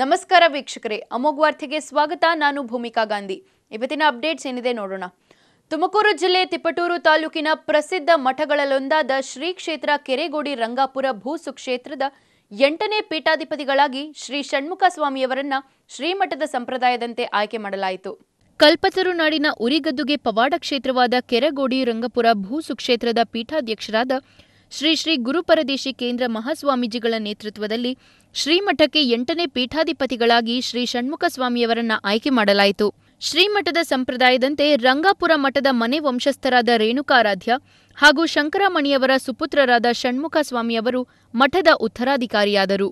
ನಮಸ್ಕಾರ ವೀಕ್ಷಕರೇ ಅಮೋಘ್ ವಾರ್ತೆಗೆ ಸ್ವಾಗತ ನಾನು ಭೂಮಿಕಾ ಗಾಂಧಿ ಇವತ್ತಿನ ಅಪ್ಡೇಟ್ಸ್ ಏನಿದೆ ನೋಡೋಣ ತುಮಕೂರು ಜಿಲ್ಲೆ ತಿಪಟೂರು ತಾಲೂಕಿನ ಪ್ರಸಿದ್ಧ ಮಠಗಳಲ್ಲೊಂದಾದ ಶ್ರೀ ಕ್ಷೇತ್ರ ಕೆರೆಗೋಡಿ ರಂಗಾಪುರ ಭೂಸು ಕ್ಷೇತ್ರದ ಎಂಟನೇ ಪೀಠಾಧಿಪತಿಗಳಾಗಿ ಶ್ರೀ ಷಣ್ಮುಖ ಸ್ವಾಮಿಯವರನ್ನ ಶ್ರೀಮಠದ ಸಂಪ್ರದಾಯದಂತೆ ಆಯ್ಕೆ ಮಾಡಲಾಯಿತು ಕಲ್ಪತರು ನಾಡಿನ ಉರಿಗದ್ದುಗೆ ಪವಾಡ ಕ್ಷೇತ್ರವಾದ ಕೆರಗೋಡಿ ರಂಗಪುರ ಭೂಸು ಕ್ಷೇತ್ರದ ಪೀಠಾಧ್ಯಕ್ಷರಾದ ಶ್ರೀ ಶ್ರೀ ಗುರುಪರದೇಶಿ ಕೇಂದ್ರ ಮಹಾಸ್ವಾಮೀಜಿಗಳ ನೇತೃತ್ವದಲ್ಲಿ ಶ್ರೀಮಠಕ್ಕೆ ಎಂಟನೇ ಪೀಠಾಧಿಪತಿಗಳಾಗಿ ಶ್ರೀ ಷಣ್ಮುಖ ಸ್ವಾಮಿಯವರನ್ನ ಆಯ್ಕೆ ಮಾಡಲಾಯಿತು ಶ್ರೀಮಠದ ಸಂಪ್ರದಾಯದಂತೆ ರಂಗಾಪುರ ಮಠದ ಮನೆ ವಂಶಸ್ಥರಾದ ರೇಣುಕಾರಾಧ್ಯ ಹಾಗೂ ಶಂಕರಮಣಿಯವರ ಸುಪುತ್ರರಾದ ಷಣ್ಮುಖ ಸ್ವಾಮಿಯವರು ಮಠದ ಉತ್ತರಾಧಿಕಾರಿಯಾದರು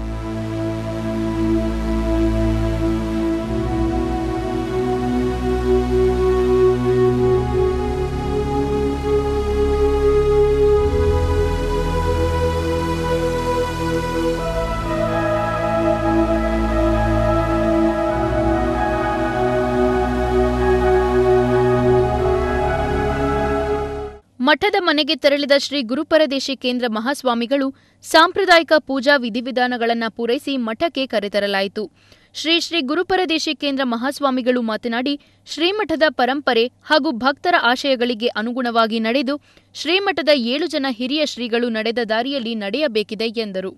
ಮಠದ ಮನೆಗೆ ತೆರಳಿದ ಶ್ರೀ ಗುರುಪರದೇಶಿ ಕೇಂದ್ರ ಮಹಾಸ್ವಾಮಿಗಳು ಸಾಂಪ್ರದಾಯಿಕ ಪೂಜಾ ವಿಧಿವಿಧಾನಗಳನ್ನು ಪೂರೈಸಿ ಮಠಕ್ಕೆ ಕರೆತರಲಾಯಿತು ಶ್ರೀ ಶ್ರೀ ಗುರುಪರದೇಶಿ ಕೇಂದ್ರ ಮಹಾಸ್ವಾಮಿಗಳು ಮಾತನಾಡಿ ಶ್ರೀಮಠದ ಪರಂಪರೆ ಹಾಗೂ ಭಕ್ತರ ಆಶಯಗಳಿಗೆ ಅನುಗುಣವಾಗಿ ನಡೆದು ಶ್ರೀಮಠದ ಏಳು ಜನ ಹಿರಿಯ ಶ್ರೀಗಳು ನಡೆದ ದಾರಿಯಲ್ಲಿ ನಡೆಯಬೇಕಿದೆ ಎಂದರು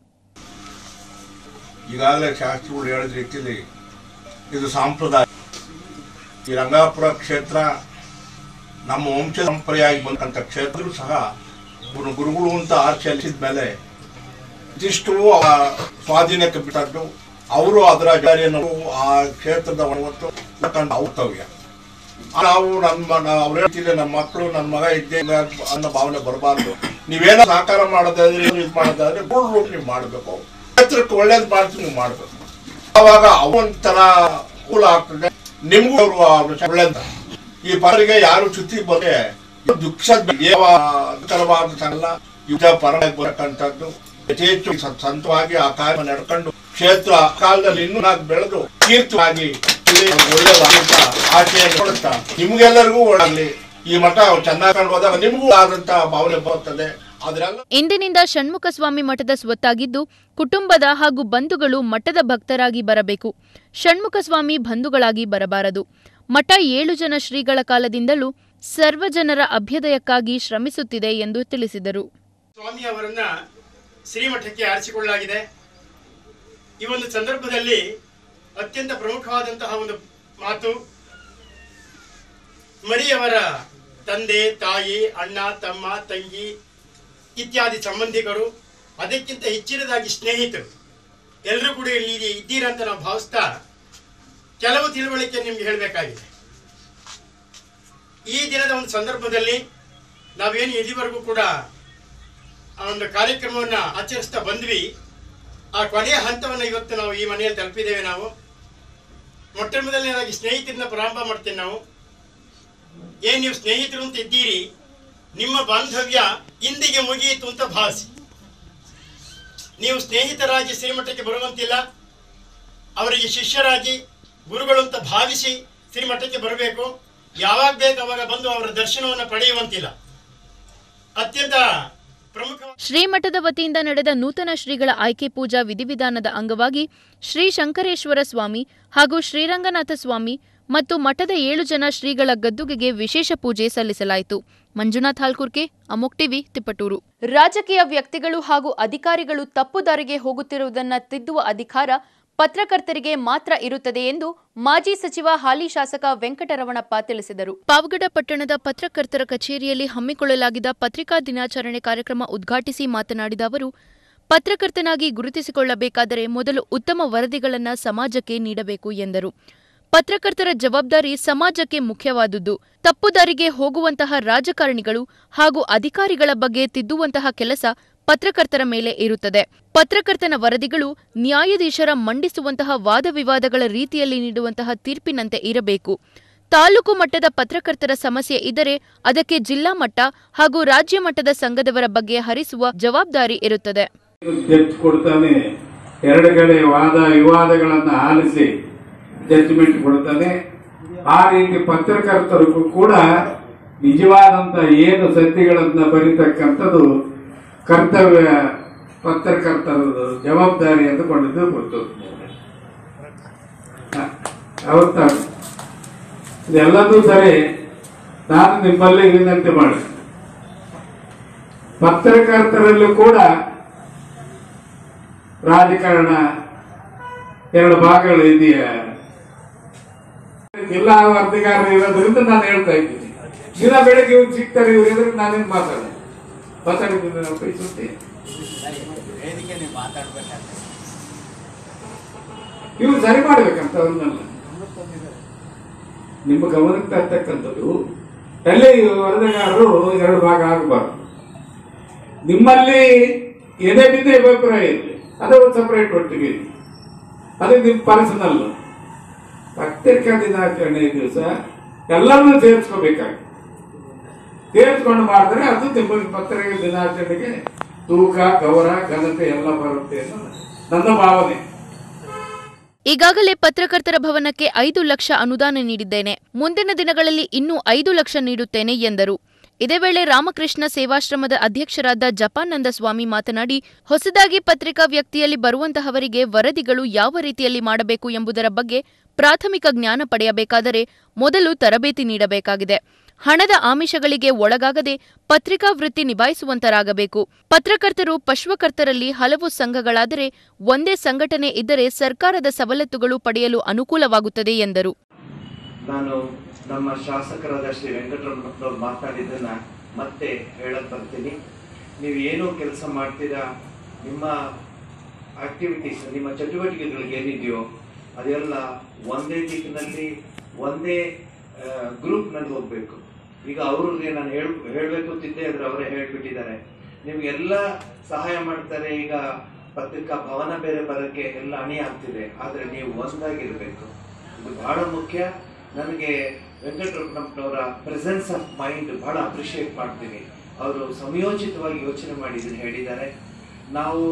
ಈಗಾಗಲೇ ಶಾಸ್ತ್ರಿಗಳು ಹೇಳಿದ ರೀತಿಯಲ್ಲಿ ಇದು ಸಾಂಪ್ರದಾಯ ಈ ರಂಗಾಪುರ ಕ್ಷೇತ್ರ ನಮ್ಮ ವಂಶ ಪರಂಪರೆಯಾಗಿ ಬಂದಂಥ ಕ್ಷೇತ್ರಗಳು ಸಹ ಗುರು ಗುರುಗಳು ಅಂತ ಆಚರಿಸಿದ ಮೇಲೆ ಇದಿಷ್ಟು ಆ ಸ್ವಾಧೀನಕ್ಕೆ ಬಿಟ್ಟದ್ದು ಅವರು ಅದರ ಜಾರಿಯನ್ನು ಆ ಕ್ಷೇತ್ರದ ಒಣವತ್ತು ಔತವ್ಯ ನಾವು ನಮ್ಮ ಅವ್ರು ಹೇಳ್ತಿದ್ರೆ ನಮ್ಮ ಮಕ್ಕಳು ನನ್ನ ಮಗ ಇದ್ದೇ ಇಲ್ಲ ಅನ್ನೋ ಭಾವನೆ ಬರಬಾರ್ದು ನೀವೇನೋ ಸಾಕಾರ ಮಾಡೋದಾದ್ರೆ ಇದು ಮಾಡೋದಾದ್ರೆ ಗುರು ನೀವು ಮಾಡಬೇಕು ಕ್ಷೇತ್ರಕ್ಕೆ ಒಳ್ಳೇದು ಮಾಡ್ತೀವಿ ನೀವು ಮಾಡಬೇಕು ಅವಾಗ ಅವೊಂಥರ ಕೂಲ ಆಗ್ತದೆ ನಿಮ್ಗೂ ಅವರು ಒಳ್ಳೇದ ಈ ಪರಿಗೆ ಯಾರು ಚ್ಯುತಿ ಬಂದ್ರೆ ಇದು ದುಃಖದ ದುಃಖರವಾದ ಯುದ್ಧ ಪರ ಬರಕ್ಕಂಥದ್ದು ಅತಿ ಹೆಚ್ಚು ಸ- ಸಂತವಾಗಿ ಆ ಕಾರ್ಯ ನಡ್ಕೊಂಡು ಕ್ಷೇತ್ರ ಆ ಕಾಲದಲ್ಲಿ ಇನ್ನೂ ನಾಲ್ಕು ಬೆಳೆದು ಕೀರ್ತವಾಗಿ ಇಲ್ಲಿ ಒಳ್ಳೆಯದಾದಂತ ಆಶಯ ಕೊಡುತ್ತಾ ನಿಮ್ಗೆಲ್ಲರಿಗೂ ಒಳ್ಳೆ ಈ ಮಠ ಚೆನ್ನಾಗಿ ಕಂಡು ಹೋದಾಗ ನಿಮಗೂ ಆದಂತ ಭಾವನೆ ಬರುತ್ತದೆ ಅದರೆಲ್ಲ ಇಂದಿನಿಂದ ಷಣ್ಮುಖ ಸ್ವಾಮಿ ಮಠದ ಸ್ವತ್ತಾಗಿದ್ದು ಕುಟುಂಬದ ಹಾಗೂ ಬಂಧುಗಳು ಮಠದ ಭಕ್ತರಾಗಿ ಬರಬೇಕು ಷಣ್ಮುಖ ಸ್ವಾಮಿ ಬಂಧುಗಳಾಗಿ ಬರಬಾರದು ಮಠ ಏಳು ಜನ ಶ್ರೀಗಳ ಕಾಲದಿಂದಲೂ ಸರ್ವಜನರ ಅಭ್ಯುದಯಕ್ಕಾಗಿ ಶ್ರಮಿಸುತ್ತಿದೆ ಎಂದು ತಿಳಿಸಿದರು ಸ್ವಾಮಿ ಅವರನ್ನ ಶ್ರೀಮಠಕ್ಕೆ ಆರಿಸಿಕೊಳ್ಳಲಾಗಿದೆ ಈ ಒಂದು ಸಂದರ್ಭದಲ್ಲಿ ಅತ್ಯಂತ ಪ್ರಮುಖವಾದಂತಹ ಒಂದು ಮಾತು ಮರಿಯವರ ತಂದೆ ತಾಯಿ ಅಣ್ಣ ತಮ್ಮ ತಂಗಿ ಇತ್ಯಾದಿ ಸಂಬಂಧಿಕರು ಅದಕ್ಕಿಂತ ಹೆಚ್ಚಿನದಾಗಿ ಸ್ನೇಹಿತರು ಎಲ್ಲರೂ ಕೂಡ ಇಲ್ಲಿ ಇದ್ದೀರಂತ ನಾವು ಭಾವಿಸ್ತಾ ಕೆಲವು ತಿಳುವಳಿಕೆ ನಿಮ್ಗೆ ಹೇಳಬೇಕಾಗಿದೆ ಈ ದಿನದ ಒಂದು ಸಂದರ್ಭದಲ್ಲಿ ನಾವೇನು ಇದುವರೆಗೂ ಕೂಡ ಆ ಒಂದು ಕಾರ್ಯಕ್ರಮವನ್ನು ಆಚರಿಸ್ತಾ ಬಂದ್ವಿ ಆ ಕೊನೆಯ ಹಂತವನ್ನು ಇವತ್ತು ನಾವು ಈ ಮನೆಯಲ್ಲಿ ತಲುಪಿದ್ದೇವೆ ನಾವು ಮೊಟ್ಟ ಮೊದಲನೇದಾಗಿ ಸ್ನೇಹಿತರನ್ನ ಪ್ರಾರಂಭ ಮಾಡ್ತೇವೆ ನಾವು ಏನು ನೀವು ಸ್ನೇಹಿತರು ಅಂತ ಇದ್ದೀರಿ ನಿಮ್ಮ ಬಾಂಧವ್ಯ ಇಂದಿಗೆ ಮುಗಿಯಿತು ಅಂತ ಭಾವಿಸಿ ನೀವು ಸ್ನೇಹಿತರಾಗಿ ಶ್ರೀಮಠಕ್ಕೆ ಬರುವಂತಿಲ್ಲ ಅವರಿಗೆ ಶಿಷ್ಯರಾಗಿ ಗುರುಗಳು ಅಂತ ಭಾವಿಸಿ ಶ್ರೀಮಠಕ್ಕೆ ಬರಬೇಕು ಯಾವಾಗ ಬೇಕು ಅವಾಗ ಬಂದು ಅವರ ದರ್ಶನವನ್ನು ಪಡೆಯುವಂತಿಲ್ಲ ಅತ್ಯಂತ ಪ್ರಮುಖ ಶ್ರೀಮಠದ ವತಿಯಿಂದ ನಡೆದ ನೂತನ ಶ್ರೀಗಳ ಆಯ್ಕೆ ಪೂಜಾ ವಿಧಿವಿಧಾನದ ಅಂಗವಾಗಿ ಶ್ರೀ ಶಂಕರೇಶ್ವರ ಸ್ವಾಮಿ ಹಾಗೂ ಶ್ರೀರಂಗನಾಥ ಸ್ವಾಮಿ ಮತ್ತು ಮಠದ ಏಳು ಜನ ಶ್ರೀಗಳ ಗದ್ದುಗೆಗೆ ವಿಶೇಷ ಪೂಜೆ ಸಲ್ಲಿಸಲಾಯಿತು ಮಂಜುನಾಥ್ ಹಾಲ್ಕುರ್ಕೆ ಅಮೋಕ್ ಟಿವಿ ತಿಪಟೂರು ರಾಜಕೀಯ ವ್ಯಕ್ತಿಗಳು ಹಾಗೂ ಅಧಿಕಾರಿಗಳು ತಪ್ಪು ದಾರಿಗೆ ಹೋಗುತ್ತಿರುವುದನ್ನು ತಿದ್ದುವ ಅಧಿಕಾರ ಪತ್ರಕರ್ತರಿಗೆ ಮಾತ್ರ ಇರುತ್ತದೆ ಎಂದು ಮಾಜಿ ಸಚಿವ ಹಾಲಿ ಶಾಸಕ ವೆಂಕಟರಮಣಪ್ಪ ತಿಳಿಸಿದರು ಪಾವಗಡ ಪಟ್ಟಣದ ಪತ್ರಕರ್ತರ ಕಚೇರಿಯಲ್ಲಿ ಹಮ್ಮಿಕೊಳ್ಳಲಾಗಿದ್ದ ಪತ್ರಿಕಾ ದಿನಾಚರಣೆ ಕಾರ್ಯಕ್ರಮ ಉದ್ಘಾಟಿಸಿ ಮಾತನಾಡಿದ ಅವರು ಪತ್ರಕರ್ತನಾಗಿ ಗುರುತಿಸಿಕೊಳ್ಳಬೇಕಾದರೆ ಮೊದಲು ಉತ್ತಮ ವರದಿಗಳನ್ನು ಸಮಾಜಕ್ಕೆ ನೀಡಬೇಕು ಎಂದರು ಪತ್ರಕರ್ತರ ಜವಾಬ್ದಾರಿ ಸಮಾಜಕ್ಕೆ ಮುಖ್ಯವಾದುದು ತಪ್ಪು ದಾರಿಗೆ ಹೋಗುವಂತಹ ರಾಜಕಾರಣಿಗಳು ಹಾಗೂ ಅಧಿಕಾರಿಗಳ ಬಗ್ಗೆ ತಿದ್ದುವಂತಹ ಕೆಲಸ ಪತ್ರಕರ್ತರ ಮೇಲೆ ಇರುತ್ತದೆ ಪತ್ರಕರ್ತನ ವರದಿಗಳು ನ್ಯಾಯಾಧೀಶರ ಮಂಡಿಸುವಂತಹ ವಾದವಿವಾದಗಳ ರೀತಿಯಲ್ಲಿ ನೀಡುವಂತಹ ತೀರ್ಪಿನಂತೆ ಇರಬೇಕು ತಾಲೂಕು ಮಟ್ಟದ ಪತ್ರಕರ್ತರ ಸಮಸ್ಯೆ ಇದ್ದರೆ ಅದಕ್ಕೆ ಜಿಲ್ಲಾ ಮಟ್ಟ ಹಾಗೂ ರಾಜ್ಯ ಮಟ್ಟದ ಸಂಘದವರ ಬಗ್ಗೆ ಹರಿಸುವ ಜವಾಬ್ದಾರಿ ಇರುತ್ತದೆ ಜಡ್ಜ್ ಕೊಡ್ತಾನೆ ಎರಡು ಕಡೆ ವಾದ ವಿವಾದಗಳನ್ನು ಆಲಿಸಿ ಜಡ್ಜ್ಮೆಂಟ್ ಕೊಡ್ತಾನೆ ಆ ರೀತಿ ಪತ್ರಕರ್ತರಿಗೂ ಕೂಡ ನಿಜವಾದಂತ ಏನು ಸತ್ಯಗಳನ್ನ ಬರೀತಕ್ಕಂಥದ್ದು ಕರ್ತವ್ಯ ಪತ್ರಕರ್ತರ ಜವಾಬ್ದಾರಿ ಅಂದುಕೊಂಡಿದ್ದು ಗೊತ್ತು ಅವತ್ತ ಇದೆಲ್ಲದೂ ಸರಿ ನಾನು ನಿಮ್ಮಲ್ಲಿ ವಿನಂತಿ ಮಾಡಿ ಪತ್ರಕರ್ತರಲ್ಲೂ ಕೂಡ ರಾಜಕಾರಣ ಎರಡು ಭಾಗಗಳು ಇದೆಯಾ ಜಿಲ್ಲಾ ವರದಿಗಾರರು ಇರೋದ್ರಿಂದ ನಾನು ಹೇಳ್ತಾ ಇದ್ದೀನಿ ದಿನ ಬೆಳಗ್ಗೆ ಇವ್ರು ಸಿಗ್ತಾರೆ ಇವ್ರು ಎದುರು ನಾನೇನು ಮಾತಾಡ ಮಾತಾಡಿದ್ದೀನಿ ನಾವು ಬಯಸುತ್ತೆ ಇವ್ರು ಸರಿ ಮಾಡ್ಬೇಕಂತ ಅವ್ರನ್ನೆಲ್ಲ ನಿಮ್ಮ ಗಮನಕ್ಕೆ ತರ್ತಕ್ಕಂಥದ್ದು ಎಲ್ಲಿ ವರದಿಗಾರರು ಎರಡು ಭಾಗ ಆಗಬಾರ್ದು ನಿಮ್ಮಲ್ಲಿ ಏನೇ ಬಿದ್ದೆ ಅಭಿಪ್ರಾಯ ಇರಲಿ ಅದು ಒಂದು ಸಪರೇಟ್ ಒಟ್ಟಿಗೆ ಇರಲಿ ಅದು ನಿಮ್ಮ ಪರ್ಸನಲ್ ಪತ್ರಿಕಾ ದಿನಾಚರಣೆ ದಿವಸ ಎಲ್ಲರನ್ನೂ ಸೇರಿಸ್ಕೋಬೇಕಾಗಿ ಸೇರಿಸ್ಕೊಂಡು ಮಾಡಿದ್ರೆ ಅದು ನಿಮ್ಮ ಪತ್ರಿಕೆ ದಿನಾಚರಣೆಗೆ ತೂಕ ಗೌರವ ಘನತೆ ಎಲ್ಲ ಬರುತ್ತೆ ಅನ್ನೋದು ನನ್ನ ಭಾವನೆ ಈಗಾಗಲೇ ಪತ್ರಕರ್ತರ ಭವನಕ್ಕೆ ಐದು ಲಕ್ಷ ಅನುದಾನ ನೀಡಿದ್ದೇನೆ ಮುಂದಿನ ದಿನಗಳಲ್ಲಿ ಇನ್ನೂ ಐದು ಲಕ್ಷ ನೀಡುತ್ತೇನೆ ಎಂದರು ಇದೇ ವೇಳೆ ರಾಮಕೃಷ್ಣ ಸೇವಾಶ್ರಮದ ಅಧ್ಯಕ್ಷರಾದ ಜಪಾನಂದ ಸ್ವಾಮಿ ಮಾತನಾಡಿ ಹೊಸದಾಗಿ ಪತ್ರಿಕಾ ವ್ಯಕ್ತಿಯಲ್ಲಿ ಬರುವಂತಹವರಿಗೆ ವರದಿಗಳು ಯಾವ ರೀತಿಯಲ್ಲಿ ಮಾಡಬೇಕು ಎಂಬುದರ ಬಗ್ಗೆ ಪ್ರಾಥಮಿಕ ಜ್ಞಾನ ಪಡೆಯಬೇಕಾದರೆ ಮೊದಲು ತರಬೇತಿ ನೀಡಬೇಕಾಗಿದೆ ಹಣದ ಆಮಿಷಗಳಿಗೆ ಒಳಗಾಗದೆ ಪತ್ರಿಕಾ ವೃತ್ತಿ ನಿಭಾಯಿಸುವಂತರಾಗಬೇಕು ಪತ್ರಕರ್ತರು ಪಶ್ವಕರ್ತರಲ್ಲಿ ಹಲವು ಸಂಘಗಳಾದರೆ ಒಂದೇ ಸಂಘಟನೆ ಇದ್ದರೆ ಸರ್ಕಾರದ ಸವಲತ್ತುಗಳು ಪಡೆಯಲು ಅನುಕೂಲವಾಗುತ್ತದೆ ಎಂದರು ನಾನು ನಮ್ಮ ಶಾಸಕರಾದ ಶ್ರೀ ವೆಂಕಟರಮಣಪ್ಪನವ್ರು ಮಾತಾಡಿದ್ದನ್ನ ಮತ್ತೆ ಹೇಳಕ್ ಬರ್ತೀನಿ ನೀವು ಏನು ಕೆಲಸ ಮಾಡ್ತೀರಾ ನಿಮ್ಮ ಆಕ್ಟಿವಿಟೀಸ್ ನಿಮ್ಮ ಚಟುವಟಿಕೆಗಳಿಗೆ ಏನಿದೆಯೋ ಅದೆಲ್ಲ ಒಂದೇ ದಿಕ್ಕಿನಲ್ಲಿ ಒಂದೇ ಗ್ರೂಪ್ನಲ್ಲಿ ಹೋಗ್ಬೇಕು ಈಗ ಅವ್ರಿಗೆ ನಾನು ಹೇಳ್ ಹೇಳ್ಬೇಕು ಅಂತಿದ್ದೆ ಆದ್ರೆ ಅವರೇ ಹೇಳ್ಬಿಟ್ಟಿದ್ದಾರೆ ನಿಮ್ಗೆಲ್ಲ ಸಹಾಯ ಮಾಡ್ತಾರೆ ಈಗ ಪತ್ರಿಕಾ ಭವನ ಬೇರೆ ಬರೋಕ್ಕೆ ಎಲ್ಲ ಅಣಿ ಆಗ್ತಿದೆ ಆದ್ರೆ ನೀವು ಒಂದಾಗಿರ್ಬೇಕು ಇದು ಬಹಳ ಮುಖ್ಯ ನನಗೆ ವೆಂಕಟರಮಣಪ್ಪನವರ ಪ್ರೆಸೆನ್ಸ್ ಆಫ್ ಮೈಂಡ್ ಬಹಳ ಅಪ್ರಿಷಿಯೇಟ್ ಮಾಡ್ತೀನಿ ಅವರು ಸಮಯೋಚಿತವಾಗಿ ಯೋಚನೆ ಮಾಡಿ ಇದನ್ನ ಹೇಳಿದ್ದಾರೆ ನಾವು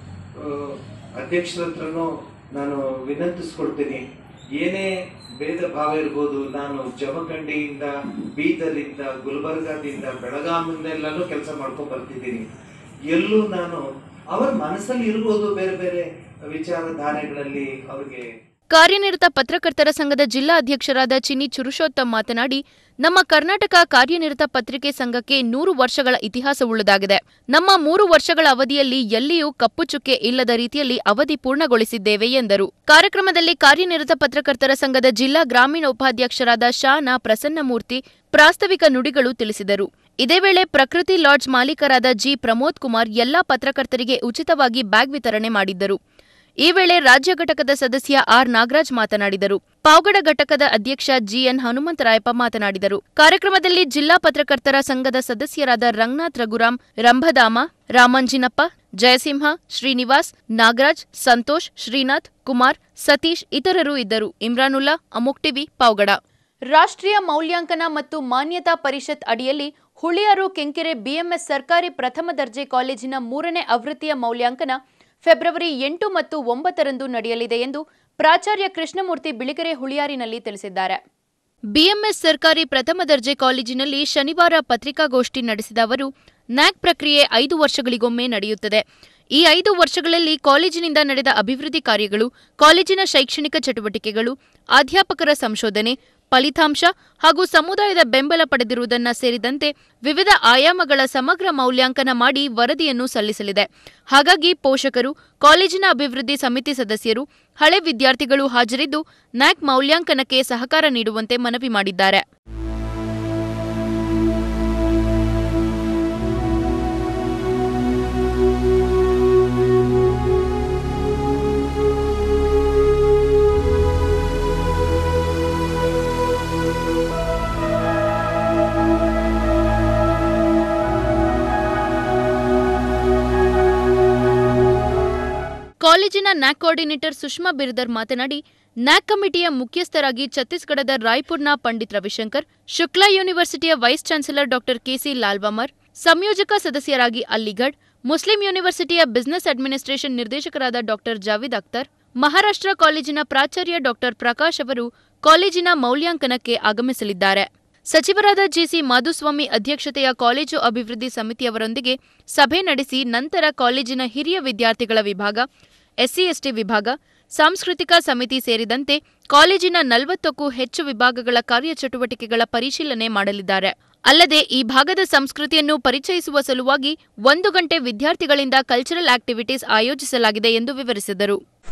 ಆ, ಅಧ್ಯಕ್ಷರ ಹತ್ರನೂ ನಾನು ವಿನಂತಿಸ್ಕೊಳ್ತೀನಿ ಏನೇ ಭೇದ ಭಾವ ಇರ್ಬೋದು ನಾನು ಜಮಖಂಡಿಯಿಂದ ಬೀದರಿಂದ ಗುಲ್ಬರ್ಗಾದಿಂದ ಬೆಳಗಾಮಿಂದೆಲ್ಲನೂ ಕೆಲಸ ಮಾಡ್ಕೊಂಡ್ ಬರ್ತಿದ್ದೀನಿ ಎಲ್ಲೂ ನಾನು ಅವರ ಮನಸ್ಸಲ್ಲಿ ಇರ್ಬೋದು ಬೇರೆ ಬೇರೆ ವಿಚಾರಧಾರೆಗಳಲ್ಲಿ ಅವ್ರಿಗೆ ಕಾರ್ಯನಿರತ ಪತ್ರಕರ್ತರ ಸಂಘದ ಜಿಲ್ಲಾ ಅಧ್ಯಕ್ಷರಾದ ಚಿನಿ ಚುರುಷೋತ್ತಮ್ ಮಾತನಾಡಿ ನಮ್ಮ ಕರ್ನಾಟಕ ಕಾರ್ಯನಿರತ ಪತ್ರಿಕೆ ಸಂಘಕ್ಕೆ ನೂರು ವರ್ಷಗಳ ಇತಿಹಾಸವುಳ್ಳದಾಗಿದೆ ನಮ್ಮ ಮೂರು ವರ್ಷಗಳ ಅವಧಿಯಲ್ಲಿ ಎಲ್ಲಿಯೂ ಕಪ್ಪು ಚುಕ್ಕೆ ಇಲ್ಲದ ರೀತಿಯಲ್ಲಿ ಅವಧಿ ಪೂರ್ಣಗೊಳಿಸಿದ್ದೇವೆ ಎಂದರು ಕಾರ್ಯಕ್ರಮದಲ್ಲಿ ಕಾರ್ಯನಿರತ ಪತ್ರಕರ್ತರ ಸಂಘದ ಜಿಲ್ಲಾ ಗ್ರಾಮೀಣ ಉಪಾಧ್ಯಕ್ಷರಾದ ಶಾನ ಪ್ರಸನ್ನಮೂರ್ತಿ ಪ್ರಾಸ್ತಾವಿಕ ನುಡಿಗಳು ತಿಳಿಸಿದರು ಇದೇ ವೇಳೆ ಪ್ರಕೃತಿ ಲಾಡ್ಜ್ ಮಾಲೀಕರಾದ ಜಿ ಪ್ರಮೋದ್ ಕುಮಾರ್ ಎಲ್ಲಾ ಪತ್ರಕರ್ತರಿಗೆ ಉಚಿತವಾಗಿ ಬ್ಯಾಗ್ ವಿತರಣೆ ಮಾಡಿದ್ದರು ಈ ವೇಳೆ ರಾಜ್ಯ ಘಟಕದ ಸದಸ್ಯ ಆರ್ ನಾಗರಾಜ್ ಮಾತನಾಡಿದರು ಪಾವಗಡ ಘಟಕದ ಅಧ್ಯಕ್ಷ ಜಿಎನ್ ಹನುಮಂತರಾಯಪ್ಪ ಮಾತನಾಡಿದರು ಕಾರ್ಯಕ್ರಮದಲ್ಲಿ ಜಿಲ್ಲಾ ಪತ್ರಕರ್ತರ ಸಂಘದ ಸದಸ್ಯರಾದ ರಂಗನಾಥ್ ರಘುರಾಮ್ ರಂಭದಾಮ ರಾಮಂಜಿನಪ್ಪ ಜಯಸಿಂಹ ಶ್ರೀನಿವಾಸ್ ನಾಗರಾಜ್ ಸಂತೋಷ್ ಶ್ರೀನಾಥ್ ಕುಮಾರ್ ಸತೀಶ್ ಇತರರು ಇದ್ದರು ಇಮ್ರಾನುಲ್ಲಾ ಅಮುಕ್ ಟಿವಿ ಪಾವಗಡ ರಾಷ್ಟ್ರೀಯ ಮೌಲ್ಯಾಂಕನ ಮತ್ತು ಮಾನ್ಯತಾ ಪರಿಷತ್ ಅಡಿಯಲ್ಲಿ ಹುಳಿಯಾರು ಕೆಂಕೆರೆ ಬಿಎಂಎಸ್ ಸರ್ಕಾರಿ ಪ್ರಥಮ ದರ್ಜೆ ಕಾಲೇಜಿನ ಮೂರನೇ ಆವೃತ್ತಿಯ ಮೌಲ್ಯಾಂಕನ ಫೆಬ್ರವರಿ ಎಂಟು ಮತ್ತು ಒಂಬತ್ತರಂದು ನಡೆಯಲಿದೆ ಎಂದು ಪ್ರಾಚಾರ್ಯ ಕೃಷ್ಣಮೂರ್ತಿ ಬಿಳಿಗೆರೆ ಹುಳಿಯಾರಿನಲ್ಲಿ ತಿಳಿಸಿದ್ದಾರೆ ಬಿಎಂಎಸ್ ಸರ್ಕಾರಿ ಪ್ರಥಮ ದರ್ಜೆ ಕಾಲೇಜಿನಲ್ಲಿ ಶನಿವಾರ ಪತ್ರಿಕಾಗೋಷ್ಠಿ ನಡೆಸಿದ ಅವರು ನ್ಯಾಕ್ ಪ್ರಕ್ರಿಯೆ ಐದು ವರ್ಷಗಳಿಗೊಮ್ಮೆ ನಡೆಯುತ್ತದೆ ಈ ಐದು ವರ್ಷಗಳಲ್ಲಿ ಕಾಲೇಜಿನಿಂದ ನಡೆದ ಅಭಿವೃದ್ಧಿ ಕಾರ್ಯಗಳು ಕಾಲೇಜಿನ ಶೈಕ್ಷಣಿಕ ಚಟುವಟಿಕೆಗಳು ಅಧ್ಯಾಪಕರ ಸಂಶೋಧನೆ ಫಲಿತಾಂಶ ಹಾಗೂ ಸಮುದಾಯದ ಬೆಂಬಲ ಪಡೆದಿರುವುದನ್ನ ಸೇರಿದಂತೆ ವಿವಿಧ ಆಯಾಮಗಳ ಸಮಗ್ರ ಮೌಲ್ಯಾಂಕನ ಮಾಡಿ ವರದಿಯನ್ನು ಸಲ್ಲಿಸಲಿದೆ ಹಾಗಾಗಿ ಪೋಷಕರು ಕಾಲೇಜಿನ ಅಭಿವೃದ್ಧಿ ಸಮಿತಿ ಸದಸ್ಯರು ಹಳೆ ವಿದ್ಯಾರ್ಥಿಗಳು ಹಾಜರಿದ್ದು ನ್ಯಾಕ್ ಮೌಲ್ಯಾಂಕನಕ್ಕೆ ಸಹಕಾರ ನೀಡುವಂತೆ ಮನವಿ ಮಾಡಿದ್ದಾರೆ ಕಾಲೇಜಿನ ನ್ಯಾಕ್ ಕೋಆರ್ಡಿನೇಟರ್ ಸುಷ್ಮಾ ಬಿರ್ದರ್ ಮಾತನಾಡಿ ನ್ಯಾಕ್ ಕಮಿಟಿಯ ಮುಖ್ಯಸ್ಥರಾಗಿ ಛತ್ತೀಸ್ಗಢದ ರಾಯ್ಪುರ್ನ ಪಂಡಿತ್ ರವಿಶಂಕರ್ ಶುಕ್ಲಾ ಯೂನಿವರ್ಸಿಟಿಯ ವೈಸ್ ಚಾನ್ಸಲರ್ ಡಾಕ್ಟರ್ ಕೆಸಿ ಲಾಲ್ವಾಮರ್ ಸಂಯೋಜಕ ಸದಸ್ಯರಾಗಿ ಅಲ್ಲಿಗಢ್ ಮುಸ್ಲಿಂ ಯೂನಿವರ್ಸಿಟಿಯ ಬಿಸಿನೆಸ್ ಅಡ್ಮಿನಿಸ್ಟ್ರೇಷನ್ ನಿರ್ದೇಶಕರಾದ ಡಾಕ್ಟರ್ ಜಾವಿದ್ ಅಖ್ತರ್ ಮಹಾರಾಷ್ಟ್ರ ಕಾಲೇಜಿನ ಪ್ರಾಚಾರ್ಯ ಡಾಕ್ಟರ್ ಪ್ರಕಾಶ್ ಅವರು ಕಾಲೇಜಿನ ಮೌಲ್ಯಾಂಕನಕ್ಕೆ ಆಗಮಿಸಲಿದ್ದಾರೆ ಸಚಿವರಾದ ಜಿಸಿ ಮಾಧುಸ್ವಾಮಿ ಅಧ್ಯಕ್ಷತೆಯ ಕಾಲೇಜು ಅಭಿವೃದ್ಧಿ ಸಮಿತಿಯವರೊಂದಿಗೆ ಸಭೆ ನಡೆಸಿ ನಂತರ ಕಾಲೇಜಿನ ಹಿರಿಯ ವಿದ್ಯಾರ್ಥಿಗಳ ವಿಭಾಗ ಎಸ್ಸಿ ಎಸ್ಟಿ ವಿಭಾಗ ಸಾಂಸ್ಕೃತಿಕ ಸಮಿತಿ ಸೇರಿದಂತೆ ಕಾಲೇಜಿನ ನಲವತ್ತಕ್ಕೂ ಹೆಚ್ಚು ವಿಭಾಗಗಳ ಕಾರ್ಯಚಟುವಟಿಕೆಗಳ ಪರಿಶೀಲನೆ ಮಾಡಲಿದ್ದಾರೆ ಅಲ್ಲದೆ ಈ ಭಾಗದ ಸಂಸ್ಕೃತಿಯನ್ನು ಪರಿಚಯಿಸುವ ಸಲುವಾಗಿ ಒಂದು ಗಂಟೆ ವಿದ್ಯಾರ್ಥಿಗಳಿಂದ ಕಲ್ಚರಲ್ ಆಕ್ಟಿವಿಟೀಸ್ ಆಯೋಜಿಸಲಾಗಿದೆ ಎಂದು ವಿವರಿಸಿದರು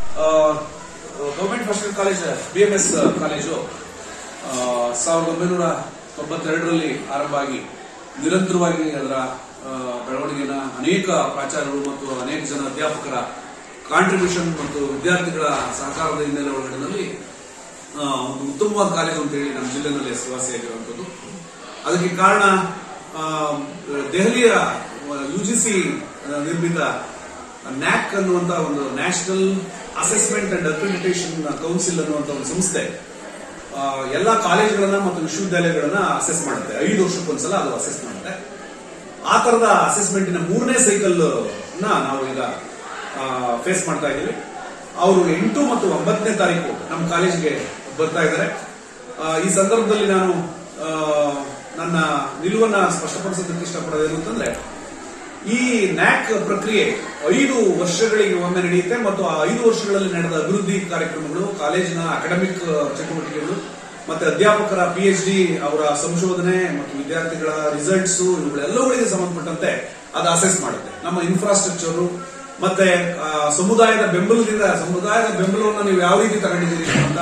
ಗೌರ್ಮೆಂಟ್ ಫಾಸ್ಟಲ್ college B M S college ಆ, ಸಾವಿರದ ಒಂಬೈನೂರ ತೊಂಬತ್ತೆರಡರಲ್ಲಿ ಆರಂಭ ಆಗಿ ನಿರಂತರವಾಗಿ ಅದರ ಆ, ಬೆಳವಣಿಗೆನ ಅನೇಕ ಪ್ರಾಚಾರ್ಯರು ಮತ್ತು ಅನೇಕ ಜನ ಅಧ್ಯಾಪಕರ ಕಾಂಟ್ರಿಬ್ಯೂಷನ್ ಮತ್ತು ವಿದ್ಯಾರ್ಥಿಗಳ ಸಹಕಾರದ ಹಿನ್ನೆಲೆ ಒಳಗಡೆನಲ್ಲಿ ಆ, ಒಂದು ಉತ್ತಮವಾದ ಕಾಲೇಜು ಅಂತೇಳಿ ನಮ್ಮ ಜಿಲ್ಲೆನಲ್ಲಿ ಹೆಸರುವಾಸಿಯಾಗಿರುವಂಥದ್ದು ಅದಕ್ಕೆ ಕಾರಣ ಆ, ದೆಹಲಿಯ ಯು ಜಿ ಸಿ ನಿರ್ಮಿತ ನ್ಯಾಕ್ ಅನ್ನುವಂತ ಒಂದು national assessment and accreditation council ಅನ್ನುವಂತ ಒಂದು ಸಂಸ್ಥೆ ಆ, ಎಲ್ಲಾ ಕಾಲೇಜುಗಳನ್ನ ಮತ್ತು ವಿಶ್ವವಿದ್ಯಾಲಯಗಳನ್ನ ಅಸೆಸ್ ಮಾಡುತ್ತೆ ಐದು ವರ್ಷಕ್ಕೊಂದ್ಸಲ ಅದು ಅಸೆಸ್ ಮಾಡುತ್ತೆ ಆ ತರದ ಅಸೆಸ್ಮೆಂಟಿನ ಮೂರನೇ ಸೈಕಲ್ ನಾವು ಈಗ ಫೇಸ್ ಮಾಡ್ತಾ ಇದ್ದೀವಿ ಅವರು ಎಂಟು ಮತ್ತು ಒಂಬತ್ತನೇ ತಾರೀಕು ನಮ್ಮ ಕಾಲೇಜಿಗೆ ಬರ್ತಾ ಇದ್ದಾರೆ ಆ, ಈ ಸಂದರ್ಭದಲ್ಲಿ ನಾನು ಆ, ನನ್ನ ನಿಲುವನ್ನ ಸ್ಪಷ್ಟಪಡಿಸೋದಕ್ಕೆ ಇಷ್ಟಪಡೋದೇನು ಅಂತಂದ್ರೆ ಈ ನ್ಯಾಕ್ ಪ್ರಕ್ರಿಯೆ ಐದು ವರ್ಷಗಳಿಗೆ ಒಮ್ಮೆ ನಡೆಯುತ್ತೆ ಮತ್ತು ಆ ಐದು ವರ್ಷಗಳಲ್ಲಿ ನಡೆದ ಅಭಿವೃದ್ಧಿ ಕಾರ್ಯಕ್ರಮಗಳು ಕಾಲೇಜಿನ ಅಕಾಡೆಮಿಕ್ ಚಟುವಟಿಕೆಗಳು ಮತ್ತೆ ಅಧ್ಯಾಪಕರ ಪಿ ಎಚ್ ಡಿ ಅವರ ಸಂಶೋಧನೆ ಮತ್ತು ವಿದ್ಯಾರ್ಥಿಗಳ ರಿಸಲ್ಟ್ಸ್ ಇವುಗಳೆಲ್ಲವುಗಳಿಗೆ ಸಂಬಂಧಪಟ್ಟಂತೆ ಅದು ಅಸೆಸ್ ಮಾಡುತ್ತೆ ನಮ್ಮ ಇನ್ಫ್ರಾಸ್ಟ್ರಕ್ಚರ್ ಮತ್ತೆ ಆ, ಸಮುದಾಯದ ಬೆಂಬಲದಿಂದ ಸಮುದಾಯದ ಬೆಂಬಲವನ್ನು ನೀವು ಯಾವ ರೀತಿ ತಗೊಂಡಿದ್ದೀರಿ ಅಂತ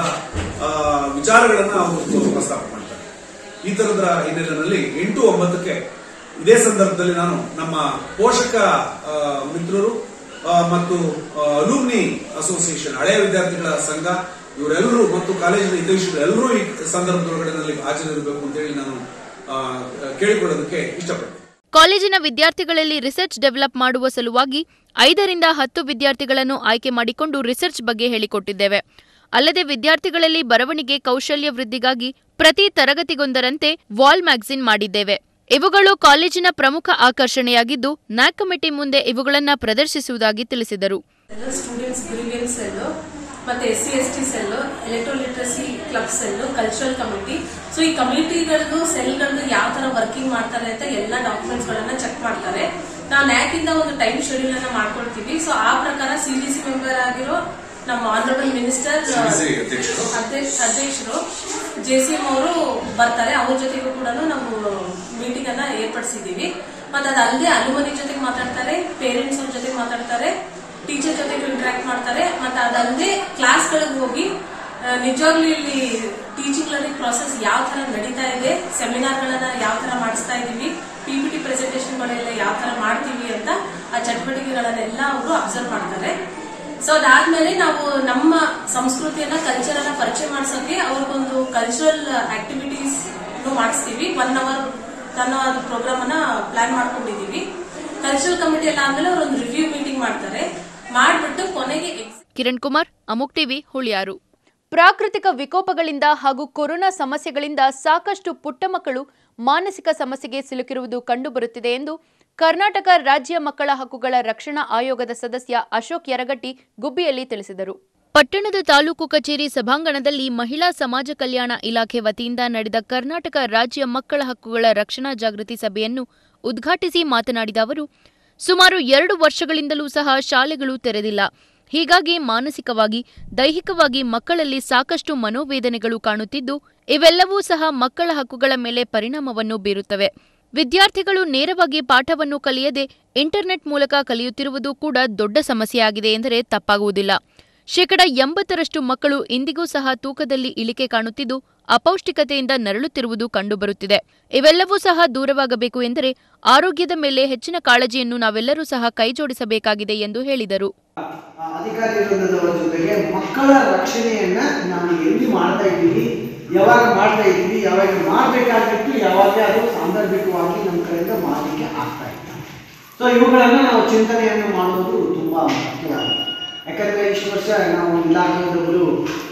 ವಿಚಾರಗಳನ್ನ ಅವರು ಪ್ರಸ್ತಾಪ ಮಾಡ್ತಾರೆ ಈ ತರದ ಹಿನ್ನೆಲೆಯಲ್ಲಿ ಎಂಟು ಒಂಬತ್ತಕ್ಕೆ ಇದೇ ಸಂದರ್ಭದಲ್ಲಿ ನಾನು ನಮ್ಮ ಪೋಷಕ ಆ, ಮಿತ್ರರು ಆ, ಮತ್ತು ಅಲೂಮ್ನಿ ಅಸೋಸಿಯೇಷನ್ ಹಳೆಯ ವಿದ್ಯಾರ್ಥಿಗಳ ಸಂಘ ಇವರೆಲ್ಲರೂ ಮತ್ತು ಕಾಲೇಜಿನ ಹಿತೈಷಿಗಳು ಎಲ್ಲರೂ ಈ ಸಂದರ್ಭದೊಳಗಡೆ ಹಾಜರಿರಬೇಕು ಅಂತ ಹೇಳಿ ನಾನು ಆ, ಕೇಳಿಕೊಳ್ಳೋದಕ್ಕೆ ಇಷ್ಟಪಡ್ತೀನಿ ಕಾಲೇಜಿನ ವಿದ್ಯಾರ್ಥಿಗಳಲ್ಲಿ ರಿಸರ್ಚ್ ಡೆವಲಪ್ ಮಾಡುವ ಸಲುವಾಗಿ ಐದರಿಂದ ಹತ್ತು ವಿದ್ಯಾರ್ಥಿಗಳನ್ನು ಆಯ್ಕೆ ಮಾಡಿಕೊಂಡು ರಿಸರ್ಚ್ ಬಗ್ಗೆ ಹೇಳಿಕೊಟ್ಟಿದ್ದೇವೆ ಅಲ್ಲದೆ ವಿದ್ಯಾರ್ಥಿಗಳಲ್ಲಿ ಬರವಣಿಗೆ ಕೌಶಲ್ಯ ವೃದ್ಧಿಗಾಗಿ ಪ್ರತಿ ತರಗತಿಗೊಂದರಂತೆ ವಾಲ್ ಮ್ಯಾಗಝಿನ್ ಮಾಡಿದ್ದೇವೆ ಇವುಗಳು ಕಾಲೇಜಿನ ಪ್ರಮುಖ ಆಕರ್ಷಣೆಯಾಗಿದ್ದು ನ್ಯಾಕ್ ಕಮಿಟಿ ಮುಂದೆ ಇವುಗಳನ್ನು ಪ್ರದರ್ಶಿಸುವುದಾಗಿ ತಿಳಿಸಿದರು ಎಲ್ಲ ಸ್ಟೂಡೆಂಟ್ಸ್ ಗ್ರೀವಿಯನ್ಸ್ ಸೆಲ್ಲು ಮತ್ತೆ S C S T cell electoral literacy club cell cultural committee so ಈ ಕಮಿಟಿಗಳದ್ದು ಸೆಲ್ಗಳದ್ದು ಯಾವ ತರ ವರ್ಕಿಂಗ್ ಮಾಡ್ತಾರೆ ಅಂತ ಎಲ್ಲ ಡಾಕ್ಯುಮೆಂಟ್ಸ್ ಗಳನ್ನ ಚೆಕ್ ಮಾಡ್ತಾರೆ ನಾವು ನ್ಯಾಕ್ ಇಂದ ಒಂದು ಟೈಮ್ ಶೆಡ್ಯೂಲ್ ಅನ್ನ ಮಾಡ್ಕೊಳ್ತೀವಿ ಸೊ ಆ ಪ್ರಕಾರ ಸಿ ಡಿ ಸಿ ಮೆಂಬರ್ ಆಗಿರೋ ನಮ್ಮ ಆನರಬಲ್ ಮಿನಿಸ್ಟರ್ CDC ಅಧ್ಯಕ್ಷರು. ಅಧ್ಯಕ್ಷರು ಜೆ ಸಿ ಎಂ ಅವರು ಬರ್ತಾರೆ ಅವ್ರ ಜೊತೆಗೂ ಕೂಡ ನಾವು ಮೀಟಿಂಗ್ ಅನ್ನ ಏರ್ಪಡಿಸಿದೀವಿ ಮತ್ತೆ ಅದಲ್ಲದೆ ಅಲುಮನಿ ಜೊತೆಗೆ ಮಾತಾಡ್ತಾರೆ ಪೇರೆಂಟ್ಸ್ ಅವ್ರ ಜೊತೆ ಮಾತಾಡ್ತಾರೆ ಟೀಚರ್ ಜೊತೆಗೆ ಇಂಟ್ರಾಕ್ಟ್ ಮಾಡ್ತಾರೆ ಮತ್ತೆ ಅದಲ್ಲದೆ ಕ್ಲಾಸ್ಗಳಿಗೆ ಹೋಗಿ ಆ, ನಿಜವಾಗ್ಲೂ ಇಲ್ಲಿ ಟೀಚಿಂಗ್ ಲರ್ನಿಂಗ್ ಪ್ರಾಸೆಸ್ ಯಾವ ತರ ನಡೀತಾ ಇದೆ ಸೆಮಿನಾರ್ಗಳನ್ನ ಯಾವ ತರ ಮಾಡಿಸ್ತಾ ಇದೀವಿ ಪಿ ಪಿ ಟಿ ಪ್ರೆಸೆಂಟೇಷನ್ಗಳೆಲ್ಲ ಯಾವ ತರ ಮಾಡ್ತೀವಿ ಅಂತ ಆ ಚಟುವಟಿಕೆಗಳನ್ನೆಲ್ಲ ಅವರು ಅಬ್ಸರ್ವ್ ಮಾಡ್ತಾರೆ ಸೊ ಅದಾದ್ಮೇಲೆ ನಾವು ನಮ್ಮ ಸಂಸ್ಕೃತಿಯನ್ನ ಕಲ್ಚರ್ ಅನ್ನ ಪರಿಚಯ ಮಾಡ್ಸೋಕೆ ಅವ್ರಿಗೊಂದು ಕಲ್ಚರಲ್ ಆಕ್ಟಿವಿಟೀಸ್ ಮಾಡಿಸ್ತೀವಿ ಒನ್ ಅವರ್ ತನ್ನ ಪ್ರೋಗ್ರಾಮ್ ಅನ್ನ ಪ್ಲಾನ್ ಮಾಡ್ಕೊಂಡಿದೀವಿ ಕಲ್ಚರಲ್ ಕಮಿಟಿ ಎಲ್ಲ ಆದ್ಮೇಲೆ ಅವ್ರೊಂದು ರಿವ್ಯೂ ಮೀಟಿಂಗ್ ಮಾಡ್ತಾರೆ ಮಾಡ್ಬಿಟ್ಟು ಕೊನೆಗೆ ಎಕ್ಸ್ ಕಿರಣ್ ಕುಮಾರ್ ಅಮುಕ್ ಟಿವಿ ಹುಳಿಯಾರು ಪ್ರಾಕೃತಿಕ ವಿಕೋಪಗಳಿಂದ ಹಾಗೂ ಕೊರೋನಾ ಸಮಸ್ಯೆಗಳಿಂದ ಸಾಕಷ್ಟು ಪುಟ್ಟ ಮಕ್ಕಳು ಮಾನಸಿಕ ಸಮಸ್ಯೆಗೆ ಸಿಲುಕಿರುವುದು ಕಂಡುಬರುತ್ತಿದೆ ಎಂದು ಕರ್ನಾಟಕ ರಾಜ್ಯ ಮಕ್ಕಳ ಹಕ್ಕುಗಳ ರಕ್ಷಣಾ ಆಯೋಗದ ಸದಸ್ಯ ಅಶೋಕ್ ಯರಗಟ್ಟಿ ಗುಬ್ಬಿಯಲ್ಲಿ ತಿಳಿಸಿದರು ಪಟ್ಟಣದ ತಾಲೂಕು ಕಚೇರಿ ಸಭಾಂಗಣದಲ್ಲಿ ಮಹಿಳಾ ಸಮಾಜ ಕಲ್ಯಾಣ ಇಲಾಖೆ ವತಿಯಿಂದ ನಡೆದ ಕರ್ನಾಟಕ ರಾಜ್ಯ ಮಕ್ಕಳ ಹಕ್ಕುಗಳ ರಕ್ಷಣಾ ಜಾಗೃತಿ ಸಭೆಯನ್ನು ಉದ್ಘಾಟಿಸಿ ಮಾತನಾಡಿದ ಅವರು ಸುಮಾರು ಎರಡು ವರ್ಷಗಳಿಂದಲೂ ಸಹ ಶಾಲೆಗಳು ತೆರೆದಿಲ್ಲ ಹೀಗಾಗಿ ಮಾನಸಿಕವಾಗಿ ದೈಹಿಕವಾಗಿ ಮಕ್ಕಳಲ್ಲಿ ಸಾಕಷ್ಟು ಮನೋವೇದನೆಗಳು ಕಾಣುತ್ತಿದ್ದು ಇವೆಲ್ಲವೂ ಸಹ ಮಕ್ಕಳ ಹಕ್ಕುಗಳ ಮೇಲೆ ಪರಿಣಾಮವನ್ನು ಬೀರುತ್ತವೆ ವಿದ್ಯಾರ್ಥಿಗಳು ನೇರವಾಗಿ ಪಾಠವನ್ನು ಕಲಿಯದೆ ಇಂಟರ್ನೆಟ್ ಮೂಲಕ ಕಲಿಯುತ್ತಿರುವುದು ಕೂಡ ದೊಡ್ಡ ಸಮಸ್ಯೆಯಾಗಿದೆ ಎಂದರೆ ತಪ್ಪಾಗುವುದಿಲ್ಲ ಶೇಕಡ ಎಂಬತ್ತರಷ್ಟು ಮಕ್ಕಳು ಇಂದಿಗೂ ಸಹ ತೂಕದಲ್ಲಿ ಇಳಿಕೆ ಕಾಣುತ್ತಿದ್ದು ಅಪೌಷ್ಟಿಕತೆಯಿಂದ ನರಳುತ್ತಿರುವುದು ಕಂಡುಬರುತ್ತಿದೆ ಇವೆಲ್ಲವೂ ಸಹ ದೂರವಾಗಬೇಕು ಎಂದರೆ ಆರೋಗ್ಯದ ಮೇಲೆ ಹೆಚ್ಚಿನ ಕಾಳಜಿಯನ್ನು ನಾವೆಲ್ಲರೂ ಸಹ ಕೈಜೋಡಿಸಬೇಕಾಗಿದೆ ಎಂದು ಹೇಳಿದರು ಆ, ಅಧಿಕಾರಿ ವೃಂದದವರ ಜೊತೆಗೆ ಮಕ್ಕಳ ರಕ್ಷಣೆಯನ್ನ ನಾವು ಎಲ್ಲಿ ಮಾಡ್ತಾ ಇದ್ದೀವಿ ಯಾವಾಗ ಮಾಡ್ತಾ ಇದ್ದೀವಿ ಯಾವಾಗ ಮಾಡಬೇಕಾಗಿತ್ತು ಯಾವಾಗ ಅದು ಸಾಂದರ್ಭಿಕವಾಗಿ ನಮ್ಮ ಕಡೆಯಿಂದ ಮಾಡಲಿಕ್ಕೆ ಆಗ್ತಾ ಇಲ್ಲ ಸೊ ಇವುಗಳನ್ನು ನಾವು ಚಿಂತನೆಯನ್ನು ಮಾಡೋದು ತುಂಬ ಮುಖ್ಯವಾಗಿದೆ ಯಾಕಂದರೆ ಇಷ್ಟು ವರ್ಷ ನಾವು ಇಲಾಖೆಯವರು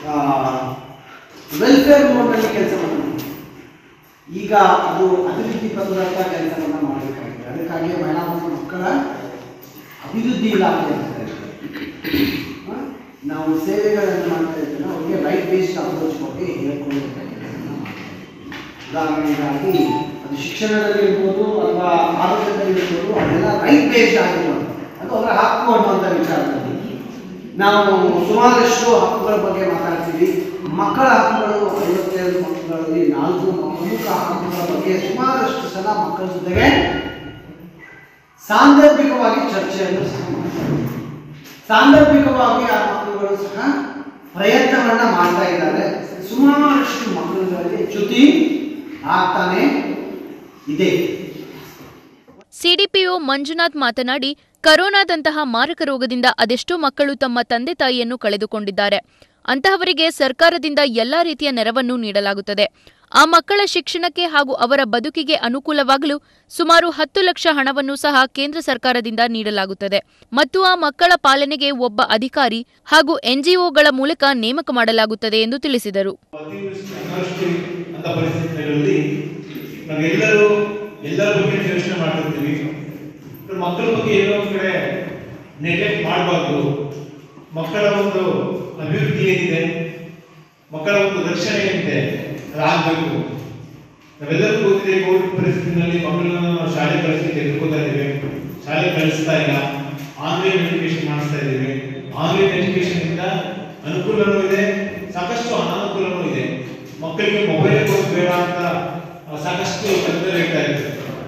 ವೆಲ್ಫೇರ್ ಮೋಡ್ನಲ್ಲಿ ಕೆಲಸ ಮಾಡ್ತೀವಿ ಈಗ ಅದು ಅಭಿವೃದ್ಧಿ ಪದದತ್ತ ಕೆಲಸವನ್ನು ಮಾಡಬೇಕಾಗಿದೆ ಅದಕ್ಕಾಗಿ ಮಹಿಳಾ ಮತ್ತು ಮಕ್ಕಳ ಅಭಿವೃದ್ಧಿ ಇಲಾಖೆ ಅಂತ ಕರೀತಾರೆ. ಹ? ನಾವು ಸೇವೆಗಳನ್ನು ಮಾಡ್ತಾ ಇದ್ದೇವೆ ಅವರಿಗೆ ರೈಟ್ ಬೇಸ್ಡ್ ಅಪ್ರೋಚ್ ಬಗ್ಗೆ ಹೇಳ್ಕೊಳ್ಬೇಕಾಗಿದೆ ಉದಾಹರಣೆಗಾಗಿ ಅದು ಶಿಕ್ಷಣದಲ್ಲಿ ಇರ್ಬೋದು ಅಥವಾ ಆರೋಗ್ಯದಲ್ಲಿ ಇರ್ಬೋದು ಅದೆಲ್ಲ ರೈಟ್ ಬೇಸ್ಡ್ ಆಗಿರ್ಬೋದು ಅದು ಅವರ ಹಕ್ಕು ಅನ್ನುವಂಥ ವಿಚಾರದಲ್ಲಿ ನಾವು ಸುಮಾರಷ್ಟು ಹಕ್ಕುಗಳ ಬಗ್ಗೆ ಮಾತಾಡ್ತೀವಿ ಮಕ್ಕಳ ಹಕ್ಕುಗಳು ಐವತ್ತೇಳು ಮಕ್ಕಳಲ್ಲಿ ನಾಲ್ಕು ಪ್ರಮುಖ ಹಕ್ಕುಗಳ ಬಗ್ಗೆ ಸುಮಾರಷ್ಟು ಸಲ ಮಕ್ಕಳ ಜೊತೆಗೆ ಸಾಂದರ್ಭಿಕವಾಗಿ ಚರ್ಚೆಯನ್ನು ಸಹ ಮಾಡ್ತಾರೆ ಸಾಂದರ್ಭಿಕವಾಗಿ ಆ ಮಕ್ಕಳುಗಳು ಸಹ ಪ್ರಯತ್ನವನ್ನ ಮಾಡ್ತಾ ಇದ್ದಾರೆ ಸುಮಾರಷ್ಟು ಮಕ್ಕಳುಗಳಿಗೆ ಚ್ಯುತಿ ಆಗ್ತಾನೆ ಇದೆ ಸಿಡಿಪಿಒ ಮಂಜುನಾಥ್ ಮಾತನಾಡಿ ಕರೋನಾದಂತಹ ಮಾರಕ ರೋಗದಿಂದ ಅದೆಷ್ಟೋ ಮಕ್ಕಳು ತಮ್ಮ ತಂದೆ ತಾಯಿಯನ್ನು ಕಳೆದುಕೊಂಡಿದ್ದಾರೆ ಅಂತಹವರಿಗೆ ಸರ್ಕಾರದಿಂದ ಎಲ್ಲಾ ರೀತಿಯ ನೆರವನ್ನು ನೀಡಲಾಗುತ್ತದೆ ಆ ಮಕ್ಕಳ ಶಿಕ್ಷಣಕ್ಕೆ ಹಾಗೂ ಅವರ ಬದುಕಿಗೆ ಅನುಕೂಲವಾಗಲು ಸುಮಾರು ಹತ್ತು ಲಕ್ಷ ಹಣವನ್ನು ಸಹ ಕೇಂದ್ರ ಸರ್ಕಾರದಿಂದ ನೀಡಲಾಗುತ್ತದೆ ಮತ್ತು ಆ ಮಕ್ಕಳ ಪಾಲನೆಗೆ ಒಬ್ಬ ಅಧಿಕಾರಿ ಹಾಗೂ ಎನ್ಜಿಒಗಳ ಮೂಲಕ ನೇಮಕ ಮಾಡಲಾಗುತ್ತದೆ ಎಂದು ತಿಳಿಸಿದರು ಅತಿವೃಷ್ಟಿ ಅನಾವೃಷ್ಟಿ ಅಂತ ಪರಿಸ್ಥಿತಿಗಳಲ್ಲಿ ನಾವೆಲ್ಲರೂ ಎಲ್ಲರ ಬಗ್ಗೆ ಯೋಚನೆ ಮಾಡ್ತಿರ್ತೀವಿ but ಮಕ್ಕಳ ಬಗ್ಗೆ ಏನೋ ಒಂದ್ ಕಡೆ ನೆಗ್ಲೆಕ್ಟ್ ಮಾಡಬಾರ್ದು ಮಕ್ಕಳ ಒಂದು ಅಭಿವೃದ್ಧಿ ಏನಿದೆ ಮಕ್ಕಳ ಒಂದು ರಕ್ಷಣೆ ಏನಿದೆ ಅದಾಗಬೇಕು ನಾವೆಲ್ಲರೂ ಗೊತ್ತಿದೆ ಕೋವಿಡ್ ಪರಿಸ್ಥಿತಿನಲ್ಲಿ ಮಕ್ಕಳನ್ನ ನಾವು ಶಾಲೆ ಕಳಿಸ್ಲಿಕ್ಕೆ ಎದುರ್ಕೋತಾ ಇದ್ದೇವೆ ಶಾಲೆ ಕಳಿಸ್ತಾ ಇಲ್ಲ ಆನ್ಲೈನ್ ಎಜುಕೇಶನ್ ಮಾಡಿಸ್ತಾ ಇದ್ದೇವೆ ಆನ್ಲೈನ್ ಎಜುಕೇಶನ್ ಇಂದ ಅನುಕೂಲನೂ ಇದೆ ಸಾಕಷ್ಟು ಅನಾನುಕೂಲನೂ ಇದೆ ಮಕ್ಕಳಿಗೆ ಮೊಬೈಲ್ ಕೊಡೋದು ಬೇಡ ಅಂತ ಆ, ಸಾಕಷ್ಟು ತೊಂದರೆ ಹೇಳ್ತಾ ಇದ್ದಾರೆ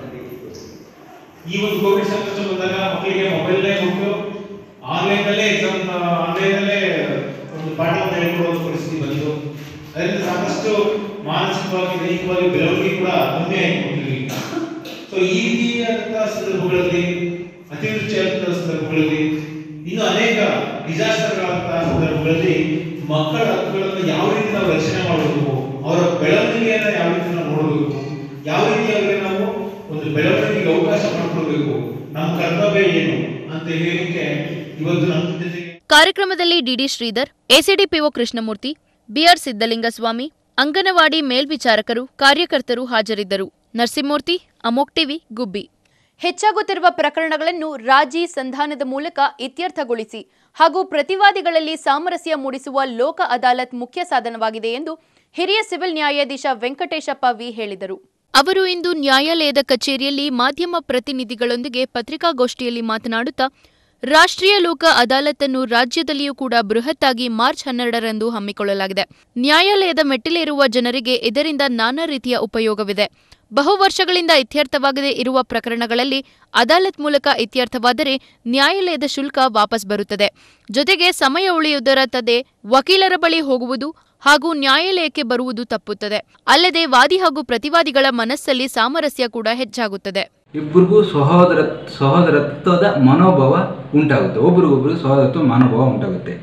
ಈ ಒಂದು ಕೋವಿಡ್ ಸಂಕಷ್ಟ ಬಂದಾಗ ಮಕ್ಕಳಿಗೆ ಮೊಬೈಲ್ನೇ ಕೊಟ್ಟು ಆನ್ಲೈನ್ ಅಲ್ಲೇ ಎಕ್ಸಾಮ್ ಆನ್ಲೈನ್ ಅಲ್ಲೇ ಒಂದು ಪಾಠವನ್ನು ಹೇಳ್ಕೊಡೋ ಪರಿಸ್ಥಿತಿ ಬಂತು ಅದರಿಂದ ಸಾಕಷ್ಟು ಮಾನಸಿಕವಾಗಿ ದೈಹಿಕವಾಗಿ ಬೆಳವಣಿಗೆ ಕೂಡ ಕಮ್ಮಿ ಆಯ್ತು ಮಕ್ಕಳಿಗೆ ಸೊ ಈ ರೀತಿಯಾದಂತಹ ಸಂದರ್ಭಗಳಲ್ಲಿ ಅತಿವೃಷ್ಟಿಯಾದಂತಹ ಸಂದರ್ಭಗಳಲ್ಲಿ ಇನ್ನು ಅನೇಕ ಡಿಸಾಸ್ಟರ್ಗಳಂತಹ ಸಂದರ್ಭಗಳಲ್ಲಿ ಮಕ್ಕಳ ಹಕ್ಕುಗಳನ್ನು ಯಾವ ರೀತಿ ನಾವು ರಕ್ಷಣೆ ಮಾಡಬೇಕು ಅವರ ಬೆಳವಣಿಗೆಯನ್ನ ಯಾವ ರೀತಿ ನಾವು ನೋಡಬೇಕು ಯಾವ ರೀತಿ ಅವರಿಗೆ ನಾವು ಒಂದು ಬೆಳವಣಿಗೆಗೆ ಅವಕಾಶ ಮಾಡಿಕೊಡ್ಬೇಕು ನಮ್ಮ ಕರ್ತವ್ಯ ಏನು ಅಂತ ಹೇಳಿಕ್ಕೆ ಇವತ್ತು ನಮ್ಮ ಜೊತೆಗೆ ಕಾರ್ಯಕ್ರಮದಲ್ಲಿ DD Sridhar ACDPO Krishnamurthy BR Siddalingaswamy anganwadi ಮೇಲ್ವಿಚಾರಕರು ಕಾರ್ಯಕರ್ತರು ಹಾಜರಿದ್ದರು ನರಸಿಂಹಮೂರ್ತಿ ಅಮೋಕ್ ಟಿವಿ ಗುಬ್ಬಿ ಹೆಚ್ಚಾಗುತ್ತಿರುವ ಪ್ರಕರಣಗಳನ್ನು ರಾಜಿ ಸಂಧಾನದ ಮೂಲಕ ಇತ್ಯರ್ಥಗೊಳಿಸಿ ಹಾಗೂ ಪ್ರತಿವಾದಿಗಳಲ್ಲಿ ಸಾಮರಸ್ಯ ಮೂಡಿಸುವ ಲೋಕ ಅದಾಲತ್ ಮುಖ್ಯ ಸಾಧನವಾಗಿದೆ ಎಂದು ಹಿರಿಯ ಸಿವಿಲ್ ನ್ಯಾಯಾಧೀಶ ವೆಂಕಟೇಶಪ್ಪ ವಿ ಹೇಳಿದರು ಅವರು ಇಂದು ನ್ಯಾಯಾಲಯದ ಕಚೇರಿಯಲ್ಲಿ ಮಾಧ್ಯಮ ಪ್ರತಿನಿಧಿಗಳೊಂದಿಗೆ ಪತ್ರಿಕಾಗೋಷ್ಠಿಯಲ್ಲಿ ಮಾತನಾಡುತ್ತಾ ರಾಷ್ಟ್ರೀಯ ಲೋಕ ಅದಾಲತನ್ನು ರಾಜ್ಯದಲ್ಲಿಯೂ ಕೂಡ ಬೃಹತ್ತಾಗಿ ಮಾರ್ಚ್ ಹನ್ನೆರಡರಂದು ಹಮ್ಮಿಕೊಳ್ಳಲಾಗಿದೆ ನ್ಯಾಯಾಲಯದ ಮೆಟ್ಟಿಲೇರುವ ಜನರಿಗೆ ಇದರಿಂದ ನಾನಾ ರೀತಿಯ ಉಪಯೋಗವಿದೆ ಬಹು ವರ್ಷಗಳಿಂದ ಇತ್ಯರ್ಥವಾಗದೇ ಇರುವ ಪ್ರಕರಣಗಳಲ್ಲಿ ಅದಾಲತ್ ಮೂಲಕ ಇತ್ಯರ್ಥವಾದರೆ ನ್ಯಾಯಾಲಯದ ಶುಲ್ಕ ವಾಪಸ್ ಬರುತ್ತದೆ ಜೊತೆಗೆ ಸಮಯ ಉಳಿಯುವುದರ ತದೆ ವಕೀಲರ ಬಳಿ ಹೋಗುವುದು ಹಾಗೂ ನ್ಯಾಯಾಲಯಕ್ಕೆ ಬರುವುದು ತಪ್ಪುತ್ತದೆ ಅಲ್ಲದೆ ವಾದಿ ಹಾಗೂ ಪ್ರತಿವಾದಿಗಳ ಮನಸ್ಸಲ್ಲಿ ಸಾಮರಸ್ಯ ಕೂಡ ಹೆಚ್ಚಾಗುತ್ತದೆ ಇಬ್ಬರಿಗೂ ಸಹೋದರ ಸಹೋದರತ್ವದ ಮನೋಭಾವ ಉಂಟಾಗುತ್ತೆ ಒಬ್ರಿಗೊಬ್ರಿಗೆ ಸಹೋದರತ್ವ ಮನೋಭಾವ ಉಂಟಾಗುತ್ತೆ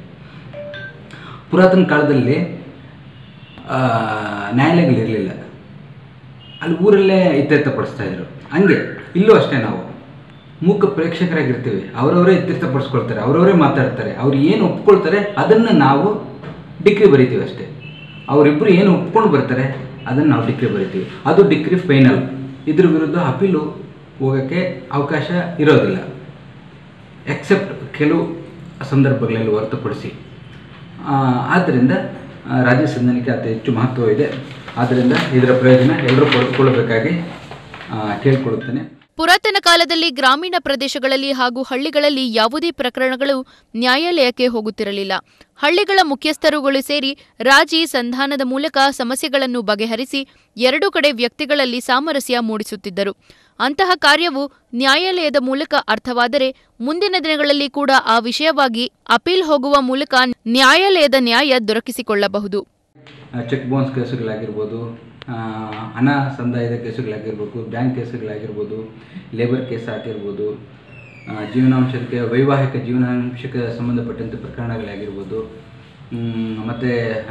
ಪುರಾತನ ಕಾಲದಲ್ಲಿ ಆ, ನ್ಯಾಯಾಲಯಗಳಿರಲಿಲ್ಲ ಅಲ್ಲಿ ಊರಲ್ಲೇ ಇತ್ಯರ್ಥಪಡಿಸ್ತಾ ಇದ್ರು ಹಂಗೆ ಇಲ್ಲೂ ಅಷ್ಟೇ ನಾವು ಮೂಕ ಪ್ರೇಕ್ಷಕರಾಗಿರ್ತೀವಿ ಅವರವರೇ ಇತ್ಯರ್ಥಪಡಿಸ್ಕೊಳ್ತಾರೆ ಅವರವರೇ ಮಾತಾಡ್ತಾರೆ ಅವ್ರು ಏನು ಒಪ್ಕೊಳ್ತಾರೆ ಅದನ್ನು ನಾವು ಡಿಗ್ರಿ ಬರಿತೀವಿ ಅಷ್ಟೇ ಅವರಿಬ್ಬರು ಏನು ಒಪ್ಕೊಂಡು ಬರ್ತಾರೆ ಅದನ್ನು ನಾವು ಡಿಗ್ರಿ ಬರಿತೀವಿ ಅದು ಡಿಗ್ರಿ ಫೈನಲ್ ಇದ್ರ ವಿರುದ್ಧ ಅಪೀಲು ಹೋಗೋಕ್ಕೆ ಅವಕಾಶ ಇರೋದಿಲ್ಲ ಎಕ್ಸೆಪ್ಟ್ ಕೆಲವು ಸಂದರ್ಭಗಳಲ್ಲಿ ಹೊರತುಪಡಿಸಿ ಆ, ಆದ್ದರಿಂದ ಆ, ರಾಜ್ಯ ಸಂಧಾನಕ್ಕೆ ಅತಿ ಹೆಚ್ಚು ಮಹತ್ವ ಇದೆ ಆದ್ದರಿಂದ ಇದರ ಪ್ರಯೋಜನ ಎಲ್ಲರೂ ಪಡೆದುಕೊಳ್ಳಬೇಕಾಗಿ ಆ, ಕೇಳಿಕೊಳ್ಳುತ್ತೇನೆ ಪುರಾತನ ಕಾಲದಲ್ಲಿ ಗ್ರಾಮೀಣ ಪ್ರದೇಶಗಳಲ್ಲಿ ಹಾಗೂ ಹಳ್ಳಿಗಳಲ್ಲಿ ಯಾವುದೇ ಪ್ರಕರಣಗಳು ನ್ಯಾಯಾಲಯಕ್ಕೆ ಹೋಗುತ್ತಿರಲಿಲ್ಲ ಹಳ್ಳಿಗಳ ಮುಖ್ಯಸ್ಥರುಗಳು ಸೇರಿ ರಾಜಿ ಸಂಧಾನದ ಮೂಲಕ ಸಮಸ್ಯೆಗಳನ್ನು ಬಗೆಹರಿಸಿ ಎರಡೂ ಕಡೆ ವ್ಯಕ್ತಿಗಳಲ್ಲಿ ಸಾಮರಸ್ಯ ಮೂಡಿಸುತ್ತಿದ್ದರು ಅಂತಹ ಕಾರ್ಯವು ನ್ಯಾಯಾಲಯದ ಮೂಲಕ ಅರ್ಥವಾದರೆ ಮುಂದಿನ ದಿನಗಳಲ್ಲಿ ಕೂಡ ಆ ವಿಷಯವಾಗಿ ಅಪೀಲ್ ಹೋಗುವ ಮೂಲಕ ನ್ಯಾಯಾಲಯದ ನ್ಯಾಯ ದೊರಕಿಸಿಕೊಳ್ಳಬಹುದು ಚೆಕ್ ಬೌನ್ಸ್ ಕೇಸುಗಳಾಗಿರ್ಬೋದು ಆ, ಹಣ ಸಂದಾಯದ ಕೇಸುಗಳಾಗಿರ್ಬೋದು ಬ್ಯಾಂಕ್ ಕೇಸುಗಳಾಗಿರ್ಬೋದು ಲೇಬರ್ ಕೇಸ್ ಆಗಿರ್ಬೋದು ಆ, ಜೀವನಾಂಶಕ್ಕೆ ವೈವಾಹಿಕ ಜೀವನಾಂಶಕ್ಕೆ ಸಂಬಂಧಪಟ್ಟಂಥ ಪ್ರಕರಣಗಳಾಗಿರ್ಬೋದು ಮತ್ತು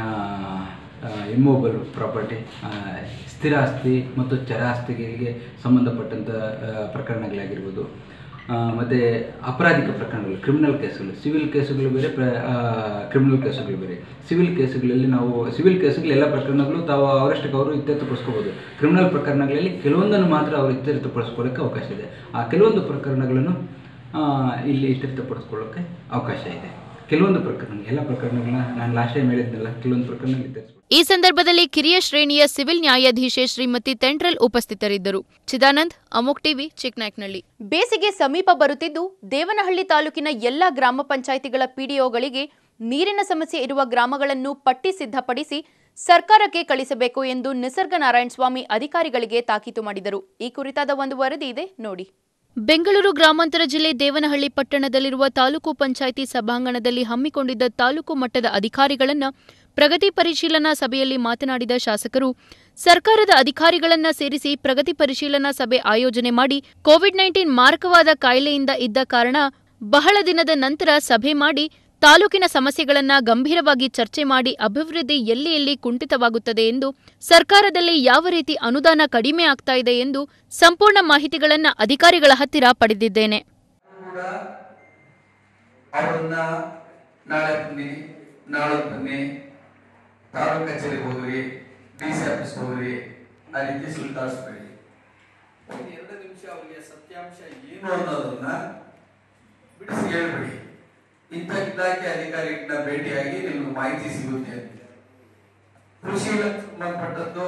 ಇಮ್ಮೋಬಲ್ ಪ್ರಾಪರ್ಟಿ ಸ್ಥಿರ ಆಸ್ತಿ ಮತ್ತು ಚರ ಆಸ್ತಿಗಳಿಗೆ ಸಂಬಂಧಪಟ್ಟಂಥ ಆ, ಪ್ರಕರಣಗಳಾಗಿರ್ಬೋದು ಮತ್ತು ಅಪರಾಧಿಕ ಪ್ರಕರಣಗಳು ಕ್ರಿಮಿನಲ್ ಕೇಸುಗಳು ಸಿವಿಲ್ ಕೇಸುಗಳು ಬೇರೆ ಪ್ರ ಕ್ರಿಮಿನಲ್ ಕೇಸುಗಳು ಬೇರೆ ಸಿವಿಲ್ ಕೇಸುಗಳಲ್ಲಿ ನಾವು ಸಿವಿಲ್ ಕೇಸುಗಳು ಎಲ್ಲ ಪ್ರಕರಣಗಳು ತಾವು ಅವರಷ್ಟಕ್ಕೆ ಅವರು ಇತ್ಯರ್ಥಪಡಿಸ್ಕೋಬೋದು ಕ್ರಿಮಿನಲ್ ಪ್ರಕರಣಗಳಲ್ಲಿ ಕೆಲವೊಂದನ್ನು ಮಾತ್ರ ಅವರು ಇತ್ಯರ್ಥಪಡಿಸ್ಕೊಳ್ಳೋಕ್ಕೆ ಅವಕಾಶ ಇದೆ ಆ ಕೆಲವೊಂದು ಪ್ರಕರಣಗಳನ್ನು ಆ, ಇಲ್ಲಿ ಇತ್ಯರ್ಥಪಡಿಸ್ಕೊಳ್ಳೋಕ್ಕೆ ಅವಕಾಶ ಇದೆ ಕೆಲವೊಂದು ಪ್ರಕರಣ ಎಲ್ಲ ಪ್ರಕರಣಗಳನ್ನ ನಾನು ಲಾಸ್ಟ್ ಟೈಮ್ ಹೇಳಿದ್ನಲ್ಲ ಕೆಲವೊಂದು ಪ್ರಕರಣಗಳು ಇತ್ಯರ್ಥ ಈ ಸಂದರ್ಭದಲ್ಲಿ ಕಿರಿಯ ಶ್ರೇಣಿಯ ಸಿವಿಲ್ ನ್ಯಾಯಾಧೀಶೆ ಶ್ರೀಮತಿ ತೆಂಟ್ರಲ್ ಉಪಸ್ಥಿತರಿದ್ದರು ಚಿದಾನಂದ್ ಅಮೋಕ್ ಟಿವಿ ಚಿಕ್ಕನಾಯ್ಕನಹಳ್ಳಿ ಬೇಸಿಗೆ ಸಮೀಪ ಬರುತ್ತಿದ್ದು ದೇವನಹಳ್ಳಿ ತಾಲೂಕಿನ ಎಲ್ಲಾ ಗ್ರಾಮ ಪಂಚಾಯಿತಿಗಳ ಪಿಡಿಒಗಳಿಗೆ ನೀರಿನ ಸಮಸ್ಯೆ ಇರುವ ಗ್ರಾಮಗಳನ್ನು ಪಟ್ಟಿ ಸಿದ್ಧಪಡಿಸಿ ಸರ್ಕಾರಕ್ಕೆ ಕಳಿಸಬೇಕು ಎಂದು ನಿಸರ್ಗ ನಾರಾಯಣ ಸ್ವಾಮಿ ಅಧಿಕಾರಿಗಳಿಗೆ ತಾಕೀತು ಮಾಡಿದರು ಈ ಕುರಿತಾದ ಒಂದು ವರದಿ ಇದೆ ನೋಡಿ ಬೆಂಗಳೂರು ಗ್ರಾಮಾಂತರ ಜಿಲ್ಲೆ ದೇವನಹಳ್ಳಿ ಪಟ್ಟಣದಲ್ಲಿರುವ ತಾಲೂಕು ಪಂಚಾಯಿತಿ ಸಭಾಂಗಣದಲ್ಲಿ ಹಮ್ಮಿಕೊಂಡಿದ್ದ ತಾಲೂಕು ಮಟ್ಟದ ಅಧಿಕಾರಿಗಳನ್ನ ಪ್ರಗತಿ ಪರಿಶೀಲನಾ ಸಭೆಯಲ್ಲಿ ಮಾತನಾಡಿದ ಶಾಸಕರು ಸರ್ಕಾರದ ಅಧಿಕಾರಿಗಳನ್ನ ಸೇರಿಸಿ ಪ್ರಗತಿ ಪರಿಶೀಲನಾ ಸಭೆ ಆಯೋಜನೆ ಮಾಡಿ ಕೋವಿಡ್ ನೈನ್ಟೀನ್ ಮಾರಕವಾದ ಕಾಯಿಲೆಯಿಂದ ಇದ್ದ ಕಾರಣ ಬಹಳ ದಿನದ ನಂತರ ಸಭೆ ಮಾಡಿ ತಾಲೂಕಿನ ಸಮಸ್ಯೆಗಳನ್ನ ಗಂಭೀರವಾಗಿ ಚರ್ಚೆ ಮಾಡಿ ಅಭಿವೃದ್ಧಿ ಎಲ್ಲಿ ಎಲ್ಲಿ ಕುಂಠಿತವಾಗುತ್ತದೆ ಎಂದು ಸರ್ಕಾರದಲ್ಲಿ ಯಾವ ರೀತಿ ಅನುದಾನ ಕಡಿಮೆ ಆಗ್ತಾ ಇದೆ ಎಂದು ಸಂಪೂರ್ಣ ಮಾಹಿತಿಗಳನ್ನ ಅಧಿಕಾರಿಗಳ ಹತ್ತಿರ ಪಡೆದಿದ್ದೇನೆ ಕೂಡ ಅವರನ್ನ ನಾಳೆ ಬನ್ನಿ ನಾಳೆ ಬನ್ನಿ ತಾಲೂಕು ಕಚೇರಿಗೆ ಹೋಗ್ರಿ ಡಿ ಸಿ ಆಫೀಸ್ ಹೋಗ್ರಿ ಆ ರೀತಿ ಸುಲ್ತಾಡಿಸ್ಬೇಡಿ ಒಂದು ಎರಡು ನಿಮಿಷ ಅವರಿಗೆ ಸತ್ಯಾಂಶ ಏನು ಅನ್ನೋದನ್ನ ಬಿಡಿಸಿ ಹೇಳ್ಬಿಡಿ ಇಂಥ ಇಲಾಖೆ ಅಧಿಕಾರಿಗಳನ್ನ ಭೇಟಿಯಾಗಿ ನಿಮ್ಗೆ ಮಾಹಿತಿ ಸಿಗುತ್ತೆ ಅಂತ ಕೃಷಿ ಇಲಾಖೆಗೆ ಸಂಬಂಧಪಟ್ಟದ್ದು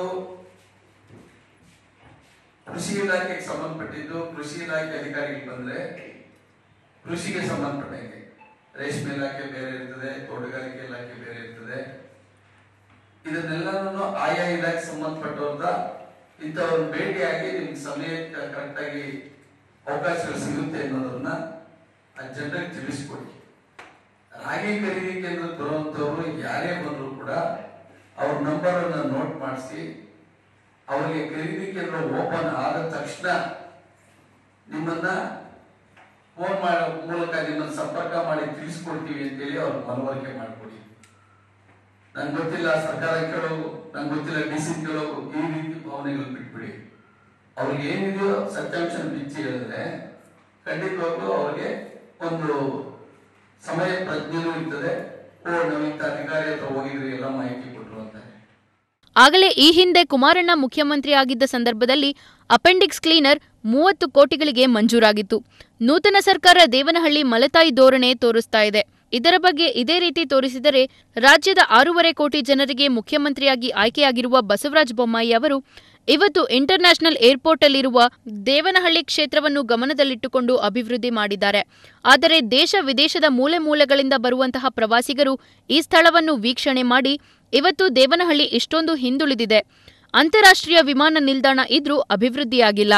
ಕೃಷಿ ಇಲಾಖೆಗೆ ಸಂಬಂಧಪಟ್ಟಿದ್ದು ಕೃಷಿ ಇಲಾಖೆ ಅಧಿಕಾರಿಗಳು ಬಂದ್ರೆ ಕೃಷಿಗೆ ಸಂಬಂಧಪಟ್ಟಂಗೆ ರೇಷ್ಮೆ ಇಲಾಖೆ ಬೇರೆ ಇರ್ತದೆ ತೋಟಗಾರಿಕೆ ಇಲಾಖೆ ಬೇರೆ ಇರ್ತದೆ ಇದನ್ನೆಲ್ಲನೂ ಆಯಾ ಇಲಾಖೆ ಸಂಬಂಧಪಟ್ಟವ್ರದ ಇಂಥವ್ರನ್ನ ಭೇಟಿಯಾಗಿ ನಿಮ್ಗೆ ಸಮಯಕ್ಕೆ ಕರೆಕ್ಟಾಗಿ ಅವಕಾಶಗಳು ಸಿಗುತ್ತೆ ಅನ್ನೋದನ್ನ ಆ ಜನರಿಗೆ ತಿಳಿಸ್ಕೊಡಿ ರಾಗಿ ಖರೀದಿ ಕೇಂದ್ರಕ್ಕೆ ಬರುವಂತವ್ರು ಯಾರೇ ಬಂದ್ರು ಕೂಡ ಅವ್ರ ನಂಬರ್ ಅನ್ನ ನೋಟ್ ಮಾಡಿಸಿ ಅವರಿಗೆ ಖರೀದಿ ಕೇಂದ್ರ ಓಪನ್ ಆದ ತಕ್ಷಣ ನಿಮ್ಮನ್ನ ಫೋನ್ ಮಾಡೋ ಮೂಲಕ ನಿಮ್ಮನ್ನ ಸಂಪರ್ಕ ಮಾಡಿ ತಿಳಿಸ್ಕೊಡ್ತೀವಿ ಅಂತೇಳಿ ಅವ್ರ ಮನವರಿಕೆ ಮಾಡಿಕೊಡಿ ನಂಗೆ ಗೊತ್ತಿಲ್ಲ ಸರ್ಕಾರ ಕೇಳೋದು ನಂಗೆ ಗೊತ್ತಿಲ್ಲ ಡಿ ಸಿ ಕೇಳೋದು ಈ ರೀತಿ ಭಾವನೆಗಳು ಬಿಟ್ಬಿಡಿ ಅವ್ರಿಗೆ ಏನಿದೆಯೋ ಸತ್ಯಾಂಶ ಬಿಚ್ಚಿ ಹೇಳಿದ್ರೆ ಖಂಡಿತವಾಗ್ಲೂ ಅವ್ರಿಗೆ ಒಂದು ಸಮಯ ಪ್ರಜ್ಞೆನೂ ಇರ್ತದೆ ಓ ನಾವಿಂತ ಅಧಿಕಾರಿ ಹತ್ರ ಹೋಗಿದ್ರಿ ಎಲ್ಲ ಮಾಹಿತಿ ಕೊಟ್ಟರು ಅಂತ ಆಗಲೇ ಈ ಹಿಂದೆ ಕುಮಾರಣ್ಣ ಮುಖ್ಯಮಂತ್ರಿ ಆಗಿದ್ದ ಸಂದರ್ಭದಲ್ಲಿ ಅಪೆಂಡಿಕ್ಸ್ ಕ್ಲೀನರ್ ಮೂವತ್ತು ಕೋಟಿಗಳಿಗೆ ಮಂಜೂರಾಗಿತ್ತು ನೂತನ ಸರ್ಕಾರ ದೇವನಹಳ್ಳಿ ಮಲತಾಯಿ ಧೋರಣೆ ತೋರಿಸ್ತಾ ಇದೆ ಇದರ ಬಗ್ಗೆ ಇದೇ ರೀತಿ ತೋರಿಸಿದರೆ ರಾಜ್ಯದ ಆರೂವರೆ ಕೋಟಿ ಜನರಿಗೆ ಮುಖ್ಯಮಂತ್ರಿಯಾಗಿ ಆಯ್ಕೆಯಾಗಿರುವ ಬಸವರಾಜ ಬೊಮ್ಮಾಯಿ ಅವರು ಇವತ್ತು ಇಂಟರ್ನ್ಯಾಷನಲ್ ಏರ್ಪೋರ್ಟ್ ಅಲ್ಲಿರುವ ದೇವನಹಳ್ಳಿ ಕ್ಷೇತ್ರವನ್ನು ಗಮನದಲ್ಲಿಟ್ಟುಕೊಂಡು ಅಭಿವೃದ್ಧಿ ಮಾಡಿದ್ದಾರೆ ಆದರೆ ದೇಶ ವಿದೇಶದ ಮೂಲೆ ಮೂಲೆಗಳಿಂದ ಬರುವಂತಹ ಪ್ರವಾಸಿಗರು ಈ ಸ್ಥಳವನ್ನು ವೀಕ್ಷಣೆ ಮಾಡಿ ಇವತ್ತು ದೇವನಹಳ್ಳಿ ಇಷ್ಟೊಂದು ಹಿಂದುಳಿದಿದೆ ಅಂತಾರಾಷ್ಟ್ರೀಯ ವಿಮಾನ ನಿಲ್ದಾಣ ಇದ್ರೂ ಅಭಿವೃದ್ಧಿಯಾಗಿಲ್ಲ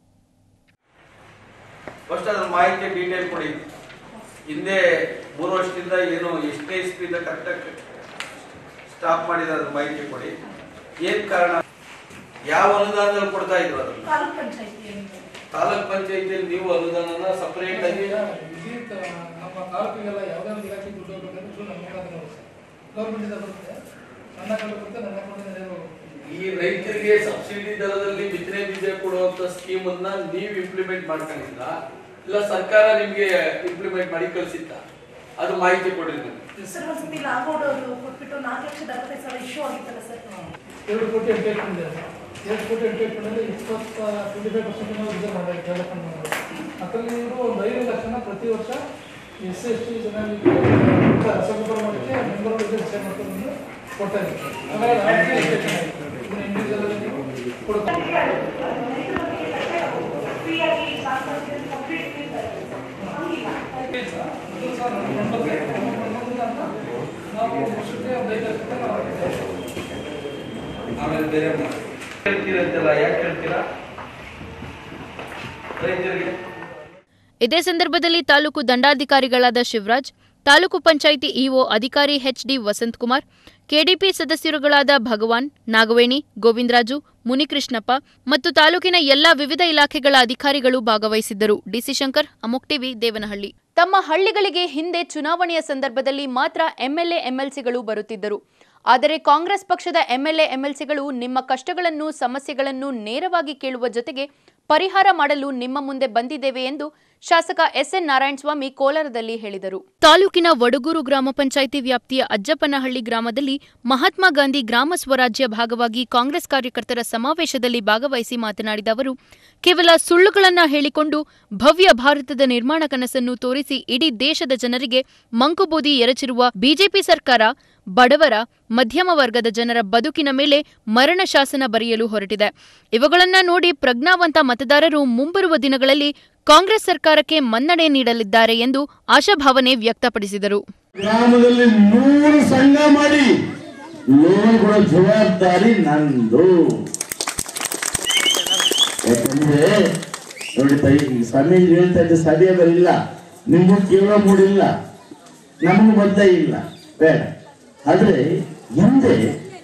ಫಸ್ಟ್ ಅದ್ರ ಮಾಹಿತಿ ಡೀಟೇಲ್ ಕೊಡಿ ಹಿಂದೆ ಮೂರು ವರ್ಷದಿಂದ ಏನು ಎಷ್ಟನೇ ಇಸ್ಪಿಂದ ಕರೆಕ್ಟಾಗಿ ಸ್ಟಾಪ್ ಮಾಡಿದ ಅದ್ರ ಮಾಹಿತಿ ಕೊಡಿ ಏನ್ ಕಾರಣ ಯಾವ ಅನುದಾನದಲ್ಲಿ ಕೊಡ್ತಾ ಇದ್ರು ಅದನ್ನ ತಾಲೂಕ್ ಪಂಚಾಯತಿಯಲ್ಲಿ ನೀವು ಅನುದಾನನ ಸಪರೇಟ್ ಆಗಿ ನಮ್ಮ ತಾಲೂಕಿಗೆಲ್ಲ ಯಾವುದೇ ಒಂದು ಇಲಾಖೆ ದುಡ್ಡು ಹೋಗ್ಬೇಕಂದ್ರೆ ನಮ್ಮ ಮುಖಾಂತರ ಗೌರ್ಮೆಂಟ್ ಇಂದ ಬರುತ್ತೆ ನನ್ನ ಅಕೌಂಟ್ ಬರುತ್ತೆ ನನ್ನ ಅಕೌಂಟ್ ನೇರ ಈ ರೈತರಿಗೆ ಸಬ್ಸಿಡಿ ದರದಲ್ಲಿ ಬಿತ್ತನೆ ಬೀಜ ಕೊಡುವಂತ ಸ್ಕೀಮ್ ಅನ್ನ ನೀವು ಇಂಪ್ಲಿಮೆಂಟ್ ಮಾಡ್ಕೊಂಡಿಲ್ಲ ಇಲ್ಲ ಸರ್ಕಾರ ನಿಮ್ಗೆ ಇಂಪ್ಲಿಮೆಂಟ್ ಮಾಡಿ ಕಳ್ಸಿತ್ತ ಅದು ಮಾಹಿತಿ ಕೊಡ್ರಿ ನೀವು ಸರ್ ಒಂದ್ಸತಿ ಲಾಗೋಡ್ ಕೊಟ್ಬಿಟ್ಟು ನಾಲ್ಕು ಲಕ್ಷದ ಅರವತ್ತೈದು ಸಾವಿರ ಇಶ್ಯೂ ಆಗಿತ್ತಲ್ಲ ಸರ್ ಎರಡು ಕೋಟಿ ಎಂಟೇಟ್ಮೆಂಟ್ ಇದೆ ಎರಡು ಕೋಟಿ ಎಂಟೇಟ್ಮೆಂಟ್ ಅಂದ್ರೆ ಇಪ್ಪತ್ತ ಟ್ವೆಂಟಿ ಫೈವ್ ಪರ್ಸೆಂಟ್ ನಾವು ರಿಸರ್ವ್ ಮಾಡಿ ಡೆವಲಪ್ಮೆಂಟ್ ಮಾಡೋದು ಅದರಲ್ಲಿ ಇವರು ಒಂದು ಐದು ಲಕ್ಷನ ಪ್ರತಿ ವರ್ಷ ಎಸ್ ಸಿ ಎಸ್ ಟಿ ಜನರಿಗೆ ರಸಗೊಬ್ಬರ ಮಾಡಲಿಕ್ಕೆ ಮೆಂಬರ್ ಡಿಸೈಡ್ ಮಾಡ್ಕೊಂಡು ಕೊಡ್ತಾ ಇದ್ದಾರೆ ಹಾಗಾಗಿ ರಾಷ್ಟ್ರೀಯ ಎಜುಕೇಷನ್ ಆಯಿತು ಇದನ್ನ ಇಂಡಿವಿಜುವಲ್ ನೀವು ಕೊಡ್ತಾರೆ ನಾವು ವರ್ಷಕ್ಕೆ ಒಂದು ಐದು ಲಕ್ಷ ರೂಪಾಯಿ ನಾವು ಹಾಕಿದ್ದೇವೆ. ಆಮೇಲೆ ಬೇರೆ ಹೇಳ್ತೀರಂತಲ್ಲ ಯಾಕೆ ಹೇಳ್ತೀರಾ ರೈತರಿಗೆ ಇದೇ ಸಂದರ್ಭದಲ್ಲಿ ತಾಲೂಕು ದಂಡಾಧಿಕಾರಿಗಳಾದ ಶಿವರಾಜ್ ತಾಲೂಕು ಪಂಚಾಯಿತಿ ಇಒ ಅಧಿಕಾರಿ ಎಚ್ಡಿ ವಸಂತಕುಮಾರ್ ಕೆಡಿಪಿ ಸದಸ್ಯರುಗಳಾದ ಭಗವಾನ್ ನಾಗವೇಣಿ ಗೋವಿಂದರಾಜು ಮುನಿಕೃಷ್ಣಪ್ಪ ಮತ್ತು ತಾಲೂಕಿನ ಎಲ್ಲಾ ವಿವಿಧ ಇಲಾಖೆಗಳ ಅಧಿಕಾರಿಗಳು ಭಾಗವಹಿಸಿದ್ದರು ಡಿಸಿ ಶಂಕರ್ ಅಮೋಕ್ ಟಿವಿ ದೇವನಹಳ್ಳಿ ತಮ್ಮ ಹಳ್ಳಿಗಳಿಗೆ ಹಿಂದೆ ಚುನಾವಣೆಯ ಸಂದರ್ಭದಲ್ಲಿ ಮಾತ್ರ ಎಂಎಲ್ಎ ಎಂಎಲ್ಸಿಗಳು ಬರುತ್ತಿದ್ದರು ಆದರೆ ಕಾಂಗ್ರೆಸ್ ಪಕ್ಷದ ಎಂಎಲ್ಎ ಎಂಎಲ್ಸಿಗಳು ನಿಮ್ಮ ಕಷ್ಟಗಳನ್ನು ಸಮಸ್ಯೆಗಳನ್ನು ನೇರವಾಗಿ ಕೇಳುವ ಜೊತೆಗೆ ಪರಿಹಾರ ಮಾಡಲು ನಿಮ್ಮ ಮುಂದೆ ಬಂದಿದ್ದೇವೆ ಎಂದು ಶಾಸಕ ಎಸ್ಎನ್ ನಾರಾಯಣಸ್ವಾಮಿ ಕೋಲಾರದಲ್ಲಿ ಹೇಳಿದರು ತಾಲೂಕಿನ ವಡಗೂರು ಗ್ರಾಮ ಪಂಚಾಯಿತಿ ವ್ಯಾಪ್ತಿಯ ಅಜ್ಜಪ್ಪನಹಳ್ಳಿ ಗ್ರಾಮದಲ್ಲಿ ಮಹಾತ್ಮ ಗಾಂಧಿ ಗ್ರಾಮ ಸ್ವರಾಜ್ಯ ಭಾಗವಾಗಿ ಕಾಂಗ್ರೆಸ್ ಕಾರ್ಯಕರ್ತರ ಸಮಾವೇಶದಲ್ಲಿ ಭಾಗವಹಿಸಿ ಮಾತನಾಡಿದ ಅವರು ಕೇವಲ ಸುಳ್ಳುಗಳನ್ನ ಹೇಳಿಕೊಂಡು ಭವ್ಯ ಭಾರತದ ನಿರ್ಮಾಣ ಕನಸನ್ನು ತೋರಿಸಿ ಇಡೀ ದೇಶದ ಜನರಿಗೆ ಮಂಕುಬೂದಿ ಎರಚಿರುವ ಬಿಜೆಪಿ ಸರ್ಕಾರ ಬಡವರ ಮಧ್ಯಮ ವರ್ಗದ ಜನರ ಬದುಕಿನ ಮೇಲೆ ಮರಣ ಶಾಸನ ಬರೆಯಲು ಹೊರಟಿದೆ ಇವುಗಳನ್ನ ನೋಡಿ ಪ್ರಜ್ಞಾವಂತ ಮತದಾರರು ಮುಂಬರುವ ದಿನಗಳಲ್ಲಿ ಕಾಂಗ್ರೆಸ್ ಸರ್ಕಾರಕ್ಕೆ ಮನ್ನಣೆ ನೀಡಲಿದ್ದಾರೆ ಎಂದು ಆಶಾಭಾವನೆ ವ್ಯಕ್ತಪಡಿಸಿದರು ಗ್ರಾಮದಲ್ಲಿ ನೂರು ಸಂಘ ಮಾಡಿ ಲೋನ್ ಕೊಡೋ ಜವಾಬ್ದಾರಿ ನಂದು ಯಾಕಂದ್ರೆ ನೋಡಿ ತಾಯಿ ಈಗ ಸಮಯ ಹೇಳ್ತಾ ಇದ್ದ ಸಭೆ ಬರಿಲ್ಲ ನಿಮಗೂ ಕೇಳೋ ಮೂಡಿಲ್ಲ ನಮಗೂ ಬದ್ದ ಇಲ್ಲ ಬೇಡ ಆದ್ರೆ ಹಿಂದೆ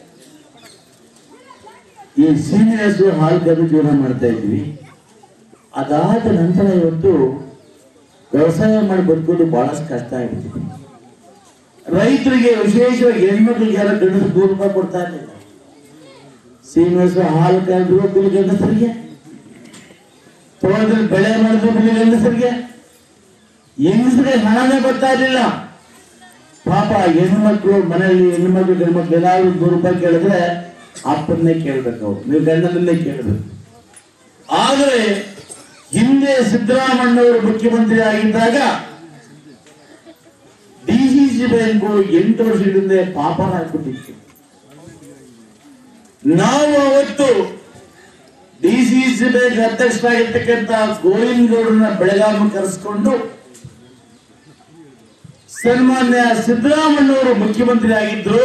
ಈ ಸೀನಿಯರ್ಸ್ ಹಾಲು ಕದ್ದು ಜೀವನ ಮಾಡ್ತಾ ಇದ್ವಿ ಅದಾದ ನಂತರ ಇವತ್ತು ವ್ಯವಸಾಯ ಮಾಡಿ ಬದುಕೋದು ಬಹಳಷ್ಟು ಕಷ್ಟ ಆಗ್ಬಿಟ್ಟಿದೆ ರೈತರಿಗೆ ವಿಶೇಷವಾಗಿ ಹೆಣ್ಮಕ್ಳಿಗೆ ಯಾರು ಗಂಡಸರು ನೂರು ರೂಪಾಯಿ ಕೊಡ್ತಾ ಇರಲಿಲ್ಲ ಸೀನಿಯರ್ಸ್ ಹಾಲು ಕರೆದ್ರು ಬಿಲ್ ಗಂಡಸರಿಗೆ ತೋಟದಲ್ಲಿ ಬೆಳೆ ಮಾಡಿದ್ರು ಬಿಲ್ ಗಂಡಸರಿಗೆ ಹೆಂಗಸರಿಗೆ ಹಣನೇ ಬರ್ತಾ ಇರಲಿಲ್ಲ ಪಾಪ ಹೆಣ್ಮಕ್ಳು ಮನೆಯಲ್ಲಿ ಹೆಣ್ಮಕ್ಳು ಗಂಡ್ಮಕ್ಳು ಏನಾದ್ರು ನೂರು ರೂಪಾಯಿ ಕೇಳಿದ್ರೆ ಅಪ್ಪನ್ನೇ ಕೇಳ್ಬೇಕು ಅವ್ರು ನೀವು ಗಂಡನನ್ನೇ ಕೇಳಬೇಕು ಆದರೆ ಹಿಂದೆ ಸಿದ್ದರಾಮಣ್ಣವರು ಮುಖ್ಯಮಂತ್ರಿ ಆಗಿದ್ದಾಗ ಡಿಸಿಸಿ ಬ್ಯಾಂಕು ಎಂಟು ವರ್ಷದಿಂದ ಪಾಪನ ಹಾಕ್ಬಿಟ್ಟಿತ್ತು ನಾವು ಅವತ್ತು ಡಿಸಿಸಿ ಬ್ಯಾಂಕ್ ಅಧ್ಯಕ್ಷರಾಗಿರ್ತಕ್ಕಂಥ ಗೋವಿಂದಗೌಡರನ್ನ ಬೆಳಗಾವಿ ಕರೆಸ್ಕೊಂಡು ಸನ್ಮಾನ್ಯ ಸಿದ್ದರಾಮಣ್ಣವರು ಮುಖ್ಯಮಂತ್ರಿ ಆಗಿದ್ರು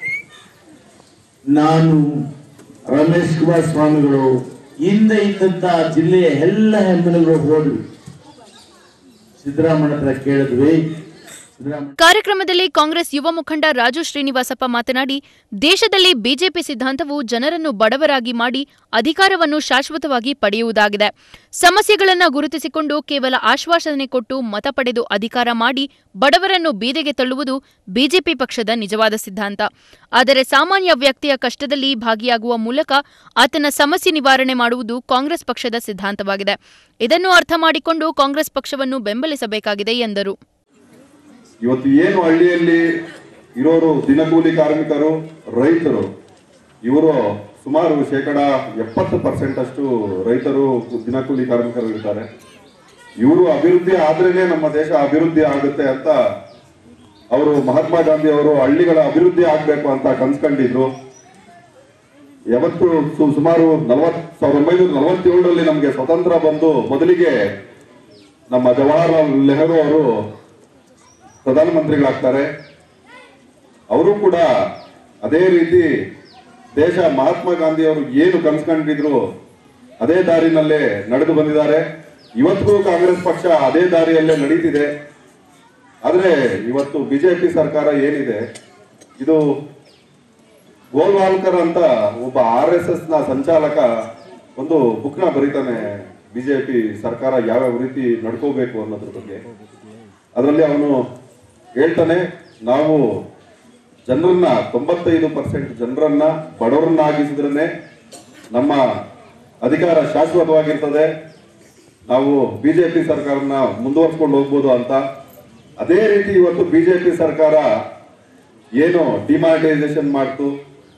ನಾನು ರಮೇಶ್ ಕುಮಾರ್ ಸ್ವಾಮಿಗಳು ಹಿಂದೆ ಇದ್ದಂತ ಜಿಲ್ಲೆಯ ಎಲ್ಲ ಹೆಮ್ಮೆಲೆಗಳು ಹೋದ್ವಿ ಸಿದ್ದರಾಮಣ್ಣ ಹತ್ರ ಕೇಳಿದ್ವಿ ಸಿದ್ದರಾಮಣ್ಣ ಕಾರ್ಯಕ್ರಮದಲ್ಲಿ ಕಾಂಗ್ರೆಸ್ ಯುವ ಮುಖಂಡ ರಾಜು ಶ್ರೀನಿವಾಸಪ್ಪ ಮಾತನಾಡಿ ದೇಶದಲ್ಲಿ ಬಿಜೆಪಿ ಸಿದ್ಧಾಂತವು ಜನರನ್ನು ಬಡವರಾಗಿ ಮಾಡಿ ಅಧಿಕಾರವನ್ನು ಶಾಶ್ವತವಾಗಿ ಪಡೆಯುವುದಾಗಿದೆ ಸಮಸ್ಯೆಗಳನ್ನು ಗುರುತಿಸಿಕೊಂಡು ಕೇವಲ ಆಶ್ವಾಸನೆ ಕೊಟ್ಟು ಮತ ಪಡೆದು ಅಧಿಕಾರ ಮಾಡಿ ಬಡವರನ್ನು ಬೀದಿಗೆ ತಳ್ಳುವುದು ಬಿಜೆಪಿ ಪಕ್ಷದ ನಿಜವಾದ ಸಿದ್ಧಾಂತ ಆದರೆ ಸಾಮಾನ್ಯ ವ್ಯಕ್ತಿಯ ಕಷ್ಟದಲ್ಲಿ ಭಾಗಿಯಾಗುವ ಮೂಲಕ ಆತನ ಸಮಸ್ಯೆ ನಿವಾರಣೆ ಮಾಡುವುದು ಕಾಂಗ್ರೆಸ್ ಪಕ್ಷದ ಸಿದ್ಧಾಂತವಾಗಿದೆ ಇದನ್ನು ಅರ್ಥ ಮಾಡಿಕೊಂಡು ಕಾಂಗ್ರೆಸ್ ಪಕ್ಷವನ್ನು ಬೆಂಬಲಿಸಬೇಕಾಗಿದೆ ಎಂದರು ಇವತ್ತು ಏನು ಹಳ್ಳಿಯಲ್ಲಿ ಇರೋರು ದಿನಕೂಲಿ ಕಾರ್ಮಿಕರು ರೈತರು ಇವರು ಸುಮಾರು ಶೇಕಡ ಎಪ್ಪತ್ತು ಪರ್ಸೆಂಟ್ ಅಷ್ಟು ರೈತರು ದಿನಕೂಲಿ ಕಾರ್ಮಿಕರು ಇರ್ತಾರೆ ಇವರು ಅಭಿವೃದ್ಧಿ ಆದ್ರೇನೆ ನಮ್ಮ ದೇಶ ಅಭಿವೃದ್ಧಿ ಆಗುತ್ತೆ ಅಂತ ಅವರು ಮಹಾತ್ಮ ಗಾಂಧಿ ಅವರು ಹಳ್ಳಿಗಳ ಅಭಿವೃದ್ಧಿ ಆಗ್ಬೇಕು ಅಂತ ಕನ್ಸ್ಕೊಂಡಿದ್ರು ಯಾವತ್ತು ಸು- ಸುಮಾರು ನಲವತ್ ಸಾವಿರದ ಒಂಬೈನೂರ ನಲವತ್ತೇಳರಲ್ಲಿ ನಮಗೆ ಸ್ವತಂತ್ರ ಬಂದು ಮೊದಲಿಗೆ ನಮ್ಮ ಜವಾಹರ್ಲಾಲ್ ನೆಹರು ಅವರು ಪ್ರಧಾನಮಂತ್ರಿಗಳಾಗ್ತಾರೆ ಅವರು ಕೂಡ ಅದೇ ರೀತಿ ದೇಶ ಮಹಾತ್ಮ ಗಾಂಧಿ ಅವರು ಏನು ಕನ್ಸ್ಕೊಂಡಿದ್ರು ಅದೇ ದಾರಿನಲ್ಲೇ ನಡೆದು ಬಂದಿದ್ದಾರೆ ಇವತ್ತಿಗೂ ಕಾಂಗ್ರೆಸ್ ಪಕ್ಷ ಅದೇ ದಾರಿಯಲ್ಲೇ ನಡೀತಿದೆ ಆದ್ರೆ ಇವತ್ತು ಬಿಜೆಪಿ ಸರ್ಕಾರ ಏನಿದೆ ಇದು ಗೋಲ್ವಾಲ್ಕರ್ ಅಂತ ಒಬ್ಬ ಆರ್ ಎಸ್ ಎಸ್ ನ ಸಂಚಾಲಕ ಒಂದು ಬುಕ್ ನ ಬರೀತಾನೆ ಬಿಜೆಪಿ ಸರ್ಕಾರ ಯಾವ್ಯಾವ ರೀತಿ ನಡ್ಕೋಬೇಕು ಅನ್ನೋದ್ರ ಬಗ್ಗೆ ಅದರಲ್ಲಿ ಅವನು ಹೇಳ್ತಾನೆ ನಾವು ಜನರನ್ನ ತೊಂಬತ್ತೈದು ಪರ್ಸೆಂಟ್ ಜನರನ್ನ ಬಡವರನ್ನಾಗಿಸಿದ್ರೆ ನಮ್ಮ ಅಧಿಕಾರ ಶಾಶ್ವತವಾಗಿರ್ತದೆ ನಾವು ಬಿಜೆಪಿ ಸರ್ಕಾರನ ಮುಂದುವರ್ಸ್ಕೊಂಡು ಹೋಗ್ಬೋದು ಅಂತ ಅದೇ ರೀತಿ ಇವತ್ತು ಬಿಜೆಪಿ ಸರ್ಕಾರ ಏನು ಡಿಮಾನಿಟೈಸೇಷನ್ ಮಾಡ್ತು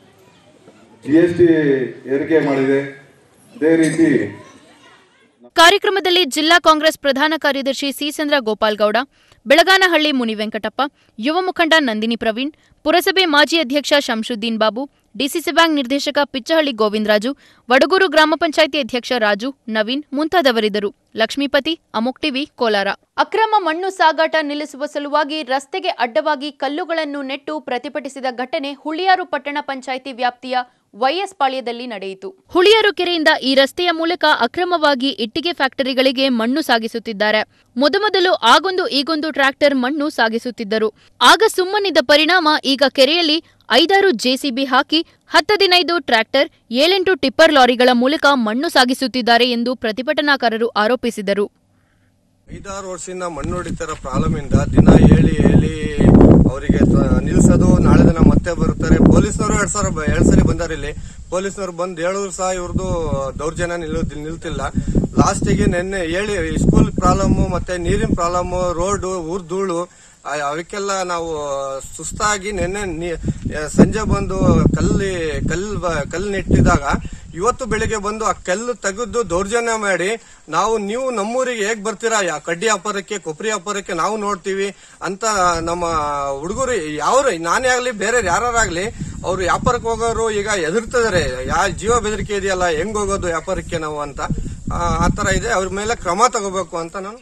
ಜಿ ಎಸ್ ಟಿ ಏರಿಕೆ ಮಾಡಿದೆ ಅದೇ ರೀತಿ ಕಾರ್ಯಕ್ರಮದಲ್ಲಿ ಜಿಲ್ಲಾ ಕಾಂಗ್ರೆಸ್ ಪ್ರಧಾನ ಕಾರ್ಯದರ್ಶಿ ಸಿಚಂದ್ರ ಗೋಪಾಲ್ಗೌಡ ಬೆಳಗಾನಹಳ್ಳಿ ಮುನಿವೆಂಕಟಪ್ಪ ಯುವ ಮುಖಂಡ ನಂದಿನಿ ಪ್ರವೀಣ್ ಪುರಸಭೆ ಮಾಜಿ ಅಧ್ಯಕ್ಷ ಶಂಶುದ್ದೀನ್ ಬಾಬು ಡಿಸಿಸಿ ಬ್ಯಾಂಕ್ ನಿರ್ದೇಶಕ ಪಿಚ್ಚಹಳ್ಳಿ ಗೋವಿಂದರಾಜು ವಡಗೂರು ಗ್ರಾಮ ಪಂಚಾಯಿತಿ ಅಧ್ಯಕ್ಷ ರಾಜು ನವೀನ್ ಮುಂತಾದವರಿದ್ದರು ಲಕ್ಷ್ಮೀಪತಿ ಅಮುಕ್ ಟಿವಿ ಕೋಲಾರ ಅಕ್ರಮ ಮಣ್ಣು ಸಾಗಾಟ ನಿಲ್ಲಿಸುವ ಸಲುವಾಗಿ ರಸ್ತೆಗೆ ಅಡ್ಡವಾಗಿ ಕಲ್ಲುಗಳನ್ನು ನೆಟ್ಟು ಪ್ರತಿಭಟಿಸಿದ ಘಟನೆ ಹುಳಿಯಾರು ಪಟ್ಟಣ ಪಂಚಾಯಿತಿ ವ್ಯಾಪ್ತಿಯ ವೈಎಸ್ ಪಾಳ್ಯದಲ್ಲಿ ನಡೆಯಿತು ಹುಳಿಯಾರು ಕೆರೆಯಿಂದ ಈ ರಸ್ತೆಯ ಮೂಲಕ ಅಕ್ರಮವಾಗಿ ಇಟ್ಟಿಗೆ ಫ್ಯಾಕ್ಟರಿಗಳಿಗೆ ಮಣ್ಣು ಸಾಗಿಸುತ್ತಿದ್ದಾರೆ ಮೊದಮೊದಲು ಆಗೊಂದು ಈಗೊಂದು ಟ್ರ್ಯಾಕ್ಟರ್ ಮಣ್ಣು ಸಾಗಿಸುತ್ತಿದ್ದರು ಆಗ ಸುಮ್ಮನಿದ್ದ ಪರಿಣಾಮ ಈಗ ಕೆರೆಯಲ್ಲಿ ಐದಾರು ಜೆಸಿಬಿ ಹಾಕಿ ಹತ್ತದಿನೈದು ಟ್ರ್ಯಾಕ್ಟರ್ ಏಳೆಂಟು ಟಿಪ್ಪರ್ ಲಾರಿಗಳ ಮೂಲಕ ಮಣ್ಣು ಸಾಗಿಸುತ್ತಿದ್ದಾರೆ ಎಂದು ಪ್ರತಿಭಟನಾಕಾರರು ಆರೋಪಿಸಿದರು ಐದಾರು ವರ್ಷದಿಂದ ಮಣ್ಣು ಹೊಡಿತಾರ ಪ್ರಾಬ್ಲಮ್ ಇಂದ ದಿನ ಹೇಳಿ ಹೇಳಿ ಅವರಿಗೆ ನಿಲ್ಸೋದು ನಾಳೆ ದಿನ ಮತ್ತೆ ಬರ್ತಾರೆ ಪೊಲೀಸ್ನವರು ಎರಡ್ ಸಾವಿರ ಎರಡ್ ಸರಿ ಬಂದಾರ ಇಲ್ಲಿ ಪೊಲೀಸ್ನವ್ರು ಬಂದು ಹೇಳಿದ್ರು ಸಹ ಇವ್ರದ್ದು ದೌರ್ಜನ್ಯ ನಿಲ್ ನಿಲ್ತಿಲ್ಲ ಲಾಸ್ಟಿಗೆ ನಿನ್ನೆ ಹೇಳಿ ಸ್ಕೂಲ್ ಪ್ರಾಬ್ಲಮ್ ಮತ್ತೆ ನೀರಿನ ಪ್ರಾಬ್ಲಮ್ ರೋಡ್ ಊರ್ ಧೂಳು ಆ- ಅವಕ್ಕೆಲ್ಲ ನಾವು ಸುಸ್ತಾಗಿ ನಿನ್ನೆ ನೀ- ಸಂಜೆ ಬಂದು ಕಲ್ಲಿ ಕಲ್ಲು ಬ- ಕಲ್ಲು ನೆಟ್ಟಿದಾಗ ಇವತ್ತು ಬೆಳಿಗ್ಗೆ ಬಂದು ಆ ಕಲ್ಲು ತೆಗೆದು ದೌರ್ಜನ್ಯ ಮಾಡಿ ನಾವು ನೀವು ನಮ್ಮೂರಿಗೆ ಹೇಗ್ ಬರ್ತೀರಾ ಯಾ ಕಡ್ಡಿ ವ್ಯಾಪಾರಕ್ಕೆ ಕೊಬ್ಬರಿ ವ್ಯಾಪಾರಕ್ಕೆ ನಾವು ನೋಡ್ತೀವಿ ಅಂತ ನಮ್ಮ ಹುಡುಗರು ಯಾವ್ರು ನಾನೇ ಆಗ್ಲಿ ಬೇರೆ ಯಾರಾಗ್ಲಿ ಅವ್ರು ವ್ಯಾಪಾರಕ್ಕೆ ಹೋಗೋರು ಈಗ ಎದುರ್ತಿದಾರೆ ಯಾ ಜೀವ ಬೆದರಿಕೆ ಇದೆಯಲ್ಲ ಹೆಂಗ್ ಹೋಗೋದು ವ್ಯಾಪಾರಕ್ಕೆ ನಾವು ಅಂತ ಆ ಆ ತರ ಇದೆ ಅವ್ರ ಮೇಲೆ ಕ್ರಮ ತಗೋಬೇಕು ಅಂತ ನಾನು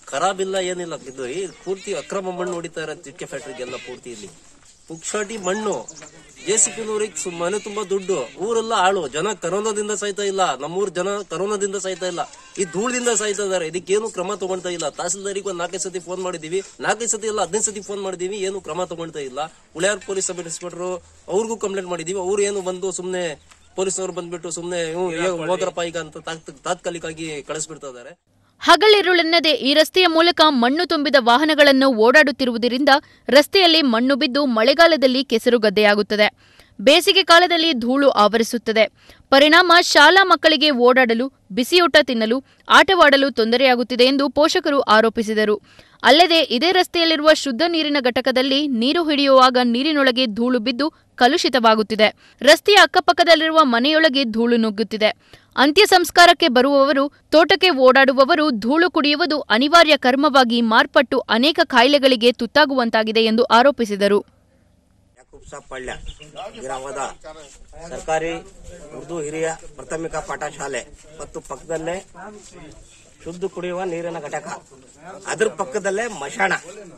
ಖರಾಬ್ ಇಲ್ಲ ಏನಿಲ್ಲ ಇದು ಈ ಪೂರ್ತಿ ಅಕ್ರಮ ಮಣ್ಣು ಹೊಡಿತಾ ಇರೋ ಚಿಕ್ಕ ಫ್ಯಾಕ್ಟ್ರಿಗೆಲ್ಲ ಪೂರ್ತಿ ಇಲ್ಲಿ ಪುಕ್ಷಾಟಿ ಮಣ್ಣು ಜೆ ಸಿ ಪಿ ಮನೆ ತುಂಬಾ ದುಡ್ಡು ಊರೆಲ್ಲ ಆಳು ಜನ ಕರೋನಾದಿಂದ ಸಾಯ್ತಾ ಇಲ್ಲ ನಮ್ಮೂರ್ ಜನ ಕರೋನಾದಿಂದ ಸಾಯ್ತಾ ಇಲ್ಲ ಈ ಧೂಳದಿಂದ ಸಾಯ್ತಾ ಇದಾರೆ ಇದಕ್ಕೇನು ಕ್ರಮ ತಗೊಳ್ತಾ ಇಲ್ಲ ತಹಸೀಲ್ದಾರಿಗೆ ಒಂದ್ ನಾಲ್ಕೈದು ಸತಿ ಫೋನ್ ಮಾಡಿದೀವಿ ನಾಲ್ಕೈದು ಸತಿ ಇಲ್ಲ ಹದಿನೈದು ಸತಿ ಫೋನ್ ಮಾಡಿದೀವಿ ಏನು ಕ್ರಮ ತಗೊಳ್ತಾ ಇಲ್ಲ ಉಳಿಯಾರ್ ಪೊಲೀಸ್ ಸಬ್ ಇನ್ಸ್ಪೆಕ್ಟರ್ ಅವ್ರಿಗೂ ಕಂಪ್ಲೇಂಟ್ ಮಾಡಿದೀವಿ ಅವ್ರು ಏನು ಬಂದು ಸುಮ್ನೆ ಪೊಲೀಸರು ಬಂದ್ಬಿಟ್ಟು ಸುಮ್ನೆ ಹ್ಮ್, ಏ, ಹೋದ್ರಪ್ಪ ಈಗ ಅಂತ ತಾತ್- ತಾತ್ಕಾಲಿಕವಾಗಿ ಕಳಿಸ್ಬಿಡ್ತಾ ಇದಾರೆ ಹಗಲಿರುಳೆನ್ನದೆ ಈ ರಸ್ತೆಯ ಮೂಲಕ ಮಣ್ಣು ತುಂಬಿದ ವಾಹನಗಳನ್ನು ಓಡಾಡುತ್ತಿರುವುದರಿಂದ ರಸ್ತೆಯಲ್ಲಿ ಮಣ್ಣು ಬಿದ್ದು ಮಳೆಗಾಲದಲ್ಲಿ ಕೆಸರುಗದ್ದೆಯಾಗುತ್ತದೆ ಬೇಸಿಗೆ ಕಾಲದಲ್ಲಿ ಧೂಳು ಆವರಿಸುತ್ತದೆ ಪರಿಣಾಮ ಶಾಲಾ ಮಕ್ಕಳಿಗೆ ಓಡಾಡಲು ಬಿಸಿಯೂಟ ತಿನ್ನಲು ಆಟವಾಡಲು ತೊಂದರೆಯಾಗುತ್ತಿದೆ ಎಂದು ಪೋಷಕರು ಆರೋಪಿಸಿದರು ಅಲ್ಲದೆ ಇದೇ ರಸ್ತೆಯಲ್ಲಿರುವ ಶುದ್ಧ ನೀರಿನ ಘಟಕದಲ್ಲಿ ನೀರು ಹಿಡಿಯುವಾಗ ನೀರಿನೊಳಗೆ ಧೂಳು ಬಿದ್ದು ಕಲುಷಿತವಾಗುತ್ತಿದೆ ರಸ್ತೆಯ ಅಕ್ಕಪಕ್ಕದಲ್ಲಿರುವ ಮನೆಯೊಳಗೆ ಧೂಳು ನುಗ್ಗುತ್ತಿದೆ ಅಂತ್ಯ ಸಂಸ್ಕಾರಕ್ಕೆ ಬರುವವರು ತೋಟಕ್ಕೆ ಓಡಾಡುವವರು ಧೂಳು ಕುಡಿಯುವುದು ಅನಿವಾರ್ಯ ಕರ್ಮವಾಗಿ ಮಾರ್ಪಟ್ಟು ಅನೇಕ ಕಾಯಿಲೆಗಳಿಗೆ ತುತ್ತಾಗುವಂತಾಗಿದೆ ಎಂದು ಆರೋಪಿಸಿದರು ಪಳ್ಳ ಗ್ರಾಮದ ಸರ್ಕಾರಿ ಉರ್ದು ಹಿರಿಯ ಪ್ರಾಥಮಿಕ ಪಾಠಶಾಲೆ ಮತ್ತು ಪಕ್ಕದಲ್ಲೇ ಶುದ್ಧ ಕುಡಿಯುವ ನೀರಿನ ಘಟಕ ಅದ್ರ ಪಕ್ಕದಲ್ಲೇ ಮಶಾಣ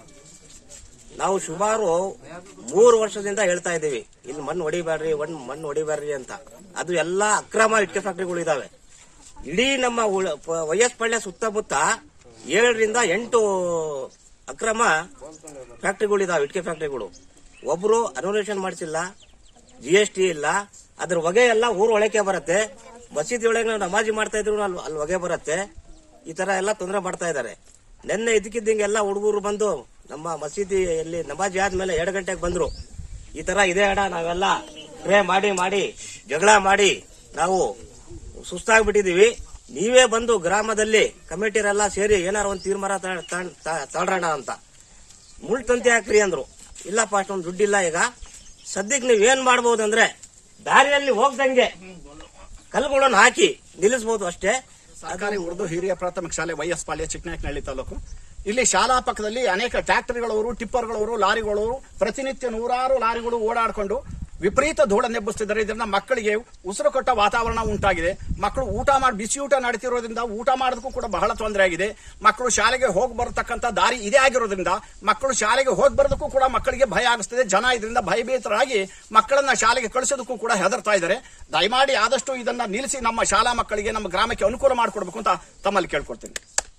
ನಾವು ಸುಮಾರು ಮೂರು ವರ್ಷದಿಂದ ಹೇಳ್ತಾ ಇದ್ದೀವಿ ಇಲ್ಲಿ ಮಣ್ಣು ಹೊಡಿಬ್ಯಾಡ್ರಿ ಒಂದ್ ಮಣ್ಣು ಹೊಡಿಬ್ಯಾಡ್ರಿ ಅಂತ ಅದು ಎಲ್ಲಾ ಅಕ್ರಮ ಇಟ್ಕೆ ಫ್ಯಾಕ್ಟ್ರಿಗಳು ಇದಾವೆ ಇಡೀ ನಮ್ಮ ಉಳ- ಪ- ವೈಎಸ್ ಪಳ್ಳ ಸುತ್ತಮುತ್ತ ಏಳರಿಂದ ಎಂಟು ಅಕ್ರಮ ಫ್ಯಾಕ್ಟ್ರಿಗಳು ಇದಾವೆ ಇಟ್ಕೆ ಫ್ಯಾಕ್ಟ್ರಿಗಳು ಒಬ್ರು ಅನ್ವೇಷಣೆ ಮಾಡಿಸಿಲ್ಲ ಜಿ ಎಸ್ ಟಿ ಇಲ್ಲ ಅದ್ರ ಹೊಗೆ ಎಲ್ಲ ಊರ್ ಒಳಕ್ಕೆ ಬರುತ್ತೆ ಮಸೀದಿ ಒಳಗೆ ನಾವು ನಮಾಜಿ ಮಾಡ್ತಾ ಇದ್ರು ಅಲ್ಲಿ ಅಲ್ಲಿ ಹೊಗೆ ಬರುತ್ತೆ ಈ ತರ ಎಲ್ಲ ತೊಂದರೆ ಮಾಡ್ತಾ ಇದ್ದಾರೆ ನಿನ್ನೆ ಇದಕ್ಕಿದ್ದಂಗೆ ಎಲ್ಲ ಹುಡುಗರು ಬಂದು ನಮ್ಮ ಮಸೀದಿಯಲ್ಲಿ ನಮಾಜಿ ಆದ್ಮೇಲೆ ಎರಡು ಗಂಟೆಗೆ ಬಂದ್ರು ಈ ತರ ಇದೆ ಅಡ ನಾವೆಲ್ಲ ಪ್ರೇ ಮಾಡಿ ಮಾಡಿ ಜಗಳ ಮಾಡಿ ನಾವು ಸುಸ್ತಾಗ್ಬಿಟ್ಟಿದೀವಿ ನೀವೇ ಬಂದು ಗ್ರಾಮದಲ್ಲಿ ಕಮಿಟಿರೆಲ್ಲ ಸೇರಿ ಏನಾರ ಒಂದು ತೀರ್ಮಾನ ತ- ತ- ತ- ತಗೊಳ್ಳೋಣ ಅಂತ ಮುಳ್ ತಂತಿ ಹಾಕ್ರಿ ಅಂದ್ರು ಇಲ್ಲಪ್ಪ ಅಷ್ಟೊಂದು ದುಡ್ಡಿಲ್ಲ ಈಗ ಸದ್ಯಕ್ಕೆ ನೀವ್ ಏನ್ ಮಾಡ್ಬೋದಂದ್ರೆ ದಾರಿಯಲ್ಲಿ ಹೋಗ್ದಂಗೆ ಕಲ್ಗಳನ್ನ ಹಾಕಿ ನಿಲ್ಲಿಸಬಹುದು ಅಷ್ಟೇ ಸರ್ಕಾರಿ ಉರ್ದು ಹಿರಿಯ ಪ್ರಾಥಮಿಕ ಶಾಲೆ ವೈಎಸ್ ಪಾಳ್ಯ ಚಿಕ್ಕನಾಯಕನಹಳ್ಳಿ ತಾಲೂಕು ಇಲ್ಲಿ ಶಾಲಾ ಪಕ್ಕದಲ್ಲಿ ಅನೇಕ ಟ್ರ್ಯಾಕ್ಟರ್ಗಳವರು ಟಿಪ್ಪರ್ಗಳವರು ಲಾರಿಗಳವರು ಪ್ರತಿನಿತ್ಯ ನೂರಾರು ಲಾರಿಗಳು ಓಡಾಡಿಕೊಂಡು ವಿಪರೀತ ಧೂಳನ್ನೆಬ್ಬಿಸ್ತಿದ್ದಾರೆ ಇದರಿಂದ ಮಕ್ಕಳಿಗೆ ಉಸಿರು ಕೊಟ್ಟ ವಾತಾವರಣ ಉಂಟಾಗಿದೆ ಮಕ್ಕಳು ಊಟ ಮಾಡಿ ಬಿಸಿ ಊಟ ನಡೀತಿರೋದ್ರಿಂದ ಊಟ ಮಾಡೋದಕ್ಕೂ ಕೂಡ ಬಹಳ ತೊಂದರೆ ಆಗಿದೆ ಮಕ್ಕಳು ಶಾಲೆಗೆ ಹೋಗಿ ಬರತಕ್ಕಂತ ದಾರಿ ಇದೇ ಆಗಿರೋದ್ರಿಂದ ಮಕ್ಕಳು ಶಾಲೆಗೆ ಹೋಗಿ ಬರೋದಕ್ಕೂ ಕೂಡ ಮಕ್ಕಳಿಗೆ ಭಯ ಆಗಿಸ್ತದೆ ಜನ ಇದರಿಂದ ಭಯಭೀತರಾಗಿ ಮಕ್ಕಳನ್ನ ಶಾಲೆಗೆ ಕಳಿಸೋದಕ್ಕೂ ಕೂಡ ಹೆದರ್ತಾ ಇದ್ದಾರೆ ದಯಮಾಡಿ ಆದಷ್ಟು ಇದನ್ನ ನಿಲ್ಲಿಸಿ ನಮ್ಮ ಶಾಲಾ ಮಕ್ಕಳಿಗೆ ನಮ್ಮ ಗ್ರಾಮಕ್ಕೆ ಅನುಕೂಲ ಮಾಡಿಕೊಡ್ಬೇಕು ಅಂತ ತಮ್ಮಲ್ಲಿ ಕೇಳ್ಕೊಡ್ತೀನಿ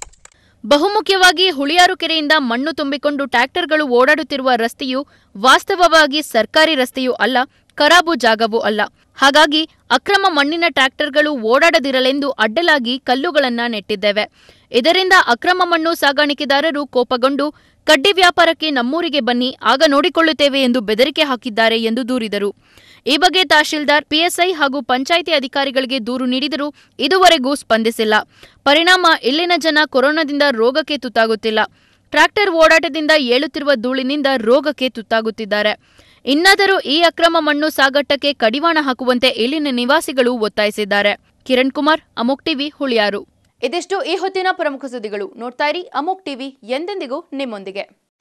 ಬಹುಮುಖ್ಯವಾಗಿ ಹುಳಿಯಾರು ಕೆರೆಯಿಂದ ಮಣ್ಣು ತುಂಬಿಕೊಂಡು ಟ್ರ್ಯಾಕ್ಟರ್ಗಳು ಓಡಾಡುತ್ತಿರುವ ರಸ್ತೆಯು ವಾಸ್ತವವಾಗಿ ಸರ್ಕಾರಿ ರಸ್ತೆಯೂ ಅಲ್ಲ ಖರಾಬು ಜಾಗವೂ ಅಲ್ಲ ಹಾಗಾಗಿ ಅಕ್ರಮ ಮಣ್ಣಿನ ಟ್ರ್ಯಾಕ್ಟರ್ಗಳು ಓಡಾಡದಿರಲೆಂದು ಅಡ್ಡಲಾಗಿ ಕಲ್ಲುಗಳನ್ನ ನೆಟ್ಟಿದ್ದೇವೆ ಇದರಿಂದ ಅಕ್ರಮ ಮಣ್ಣು ಸಾಗಾಣಿಕೆದಾರರು ಕೋಪಗೊಂಡು ಕಡ್ಡಿ ವ್ಯಾಪಾರಕ್ಕೆ ನಮ್ಮೂರಿಗೆ ಬನ್ನಿ ಆಗ ನೋಡಿಕೊಳ್ಳುತ್ತೇವೆ ಎಂದು ಬೆದರಿಕೆ ಹಾಕಿದ್ದಾರೆ ಎಂದು ದೂರಿದರು ಈ ಬಗ್ಗೆ ತಹಶೀಲ್ದಾರ್ ಪಿಎಸ್ಐ ಹಾಗೂ ಪಂಚಾಯಿತಿ ಅಧಿಕಾರಿಗಳಿಗೆ ದೂರು ನೀಡಿದರೂ ಇದುವರೆಗೂ ಸ್ಪಂದಿಸಿಲ್ಲ ಪರಿಣಾಮ ಇಲ್ಲಿನ ಜನ ಕೊರೋನಾದಿಂದ ರೋಗಕ್ಕೆ ತುತ್ತಾಗುತ್ತಿಲ್ಲ ಟ್ರ್ಯಾಕ್ಟರ್ ಓಡಾಟದಿಂದ ಏಳುತ್ತಿರುವ ಧೂಳಿನಿಂದ ರೋಗಕ್ಕೆ ತುತ್ತಾಗುತ್ತಿದ್ದಾರೆ ಇನ್ನಾದರೂ ಈ ಅಕ್ರಮ ಮಣ್ಣು ಸಾಗಾಟಕ್ಕೆ ಕಡಿವಾಣ ಹಾಕುವಂತೆ ಇಲ್ಲಿನ ನಿವಾಸಿಗಳು ಒತ್ತಾಯಿಸಿದ್ದಾರೆ ಕಿರಣ್ ಕುಮಾರ್ ಅಮೋಕ್ ಟಿವಿ ಹುಳಿಯಾರು ಇದಿಷ್ಟು ಈ ಹೊತ್ತಿನ ಪ್ರಮುಖ ಸುದ್ದಿಗಳು ನೋಡ್ತಾ ಇರಿ ಅಮೋಕ್ ಟಿವಿ ಎಂದೆಂದಿಗೂ ನಿಮ್ಮೊಂದಿಗೆ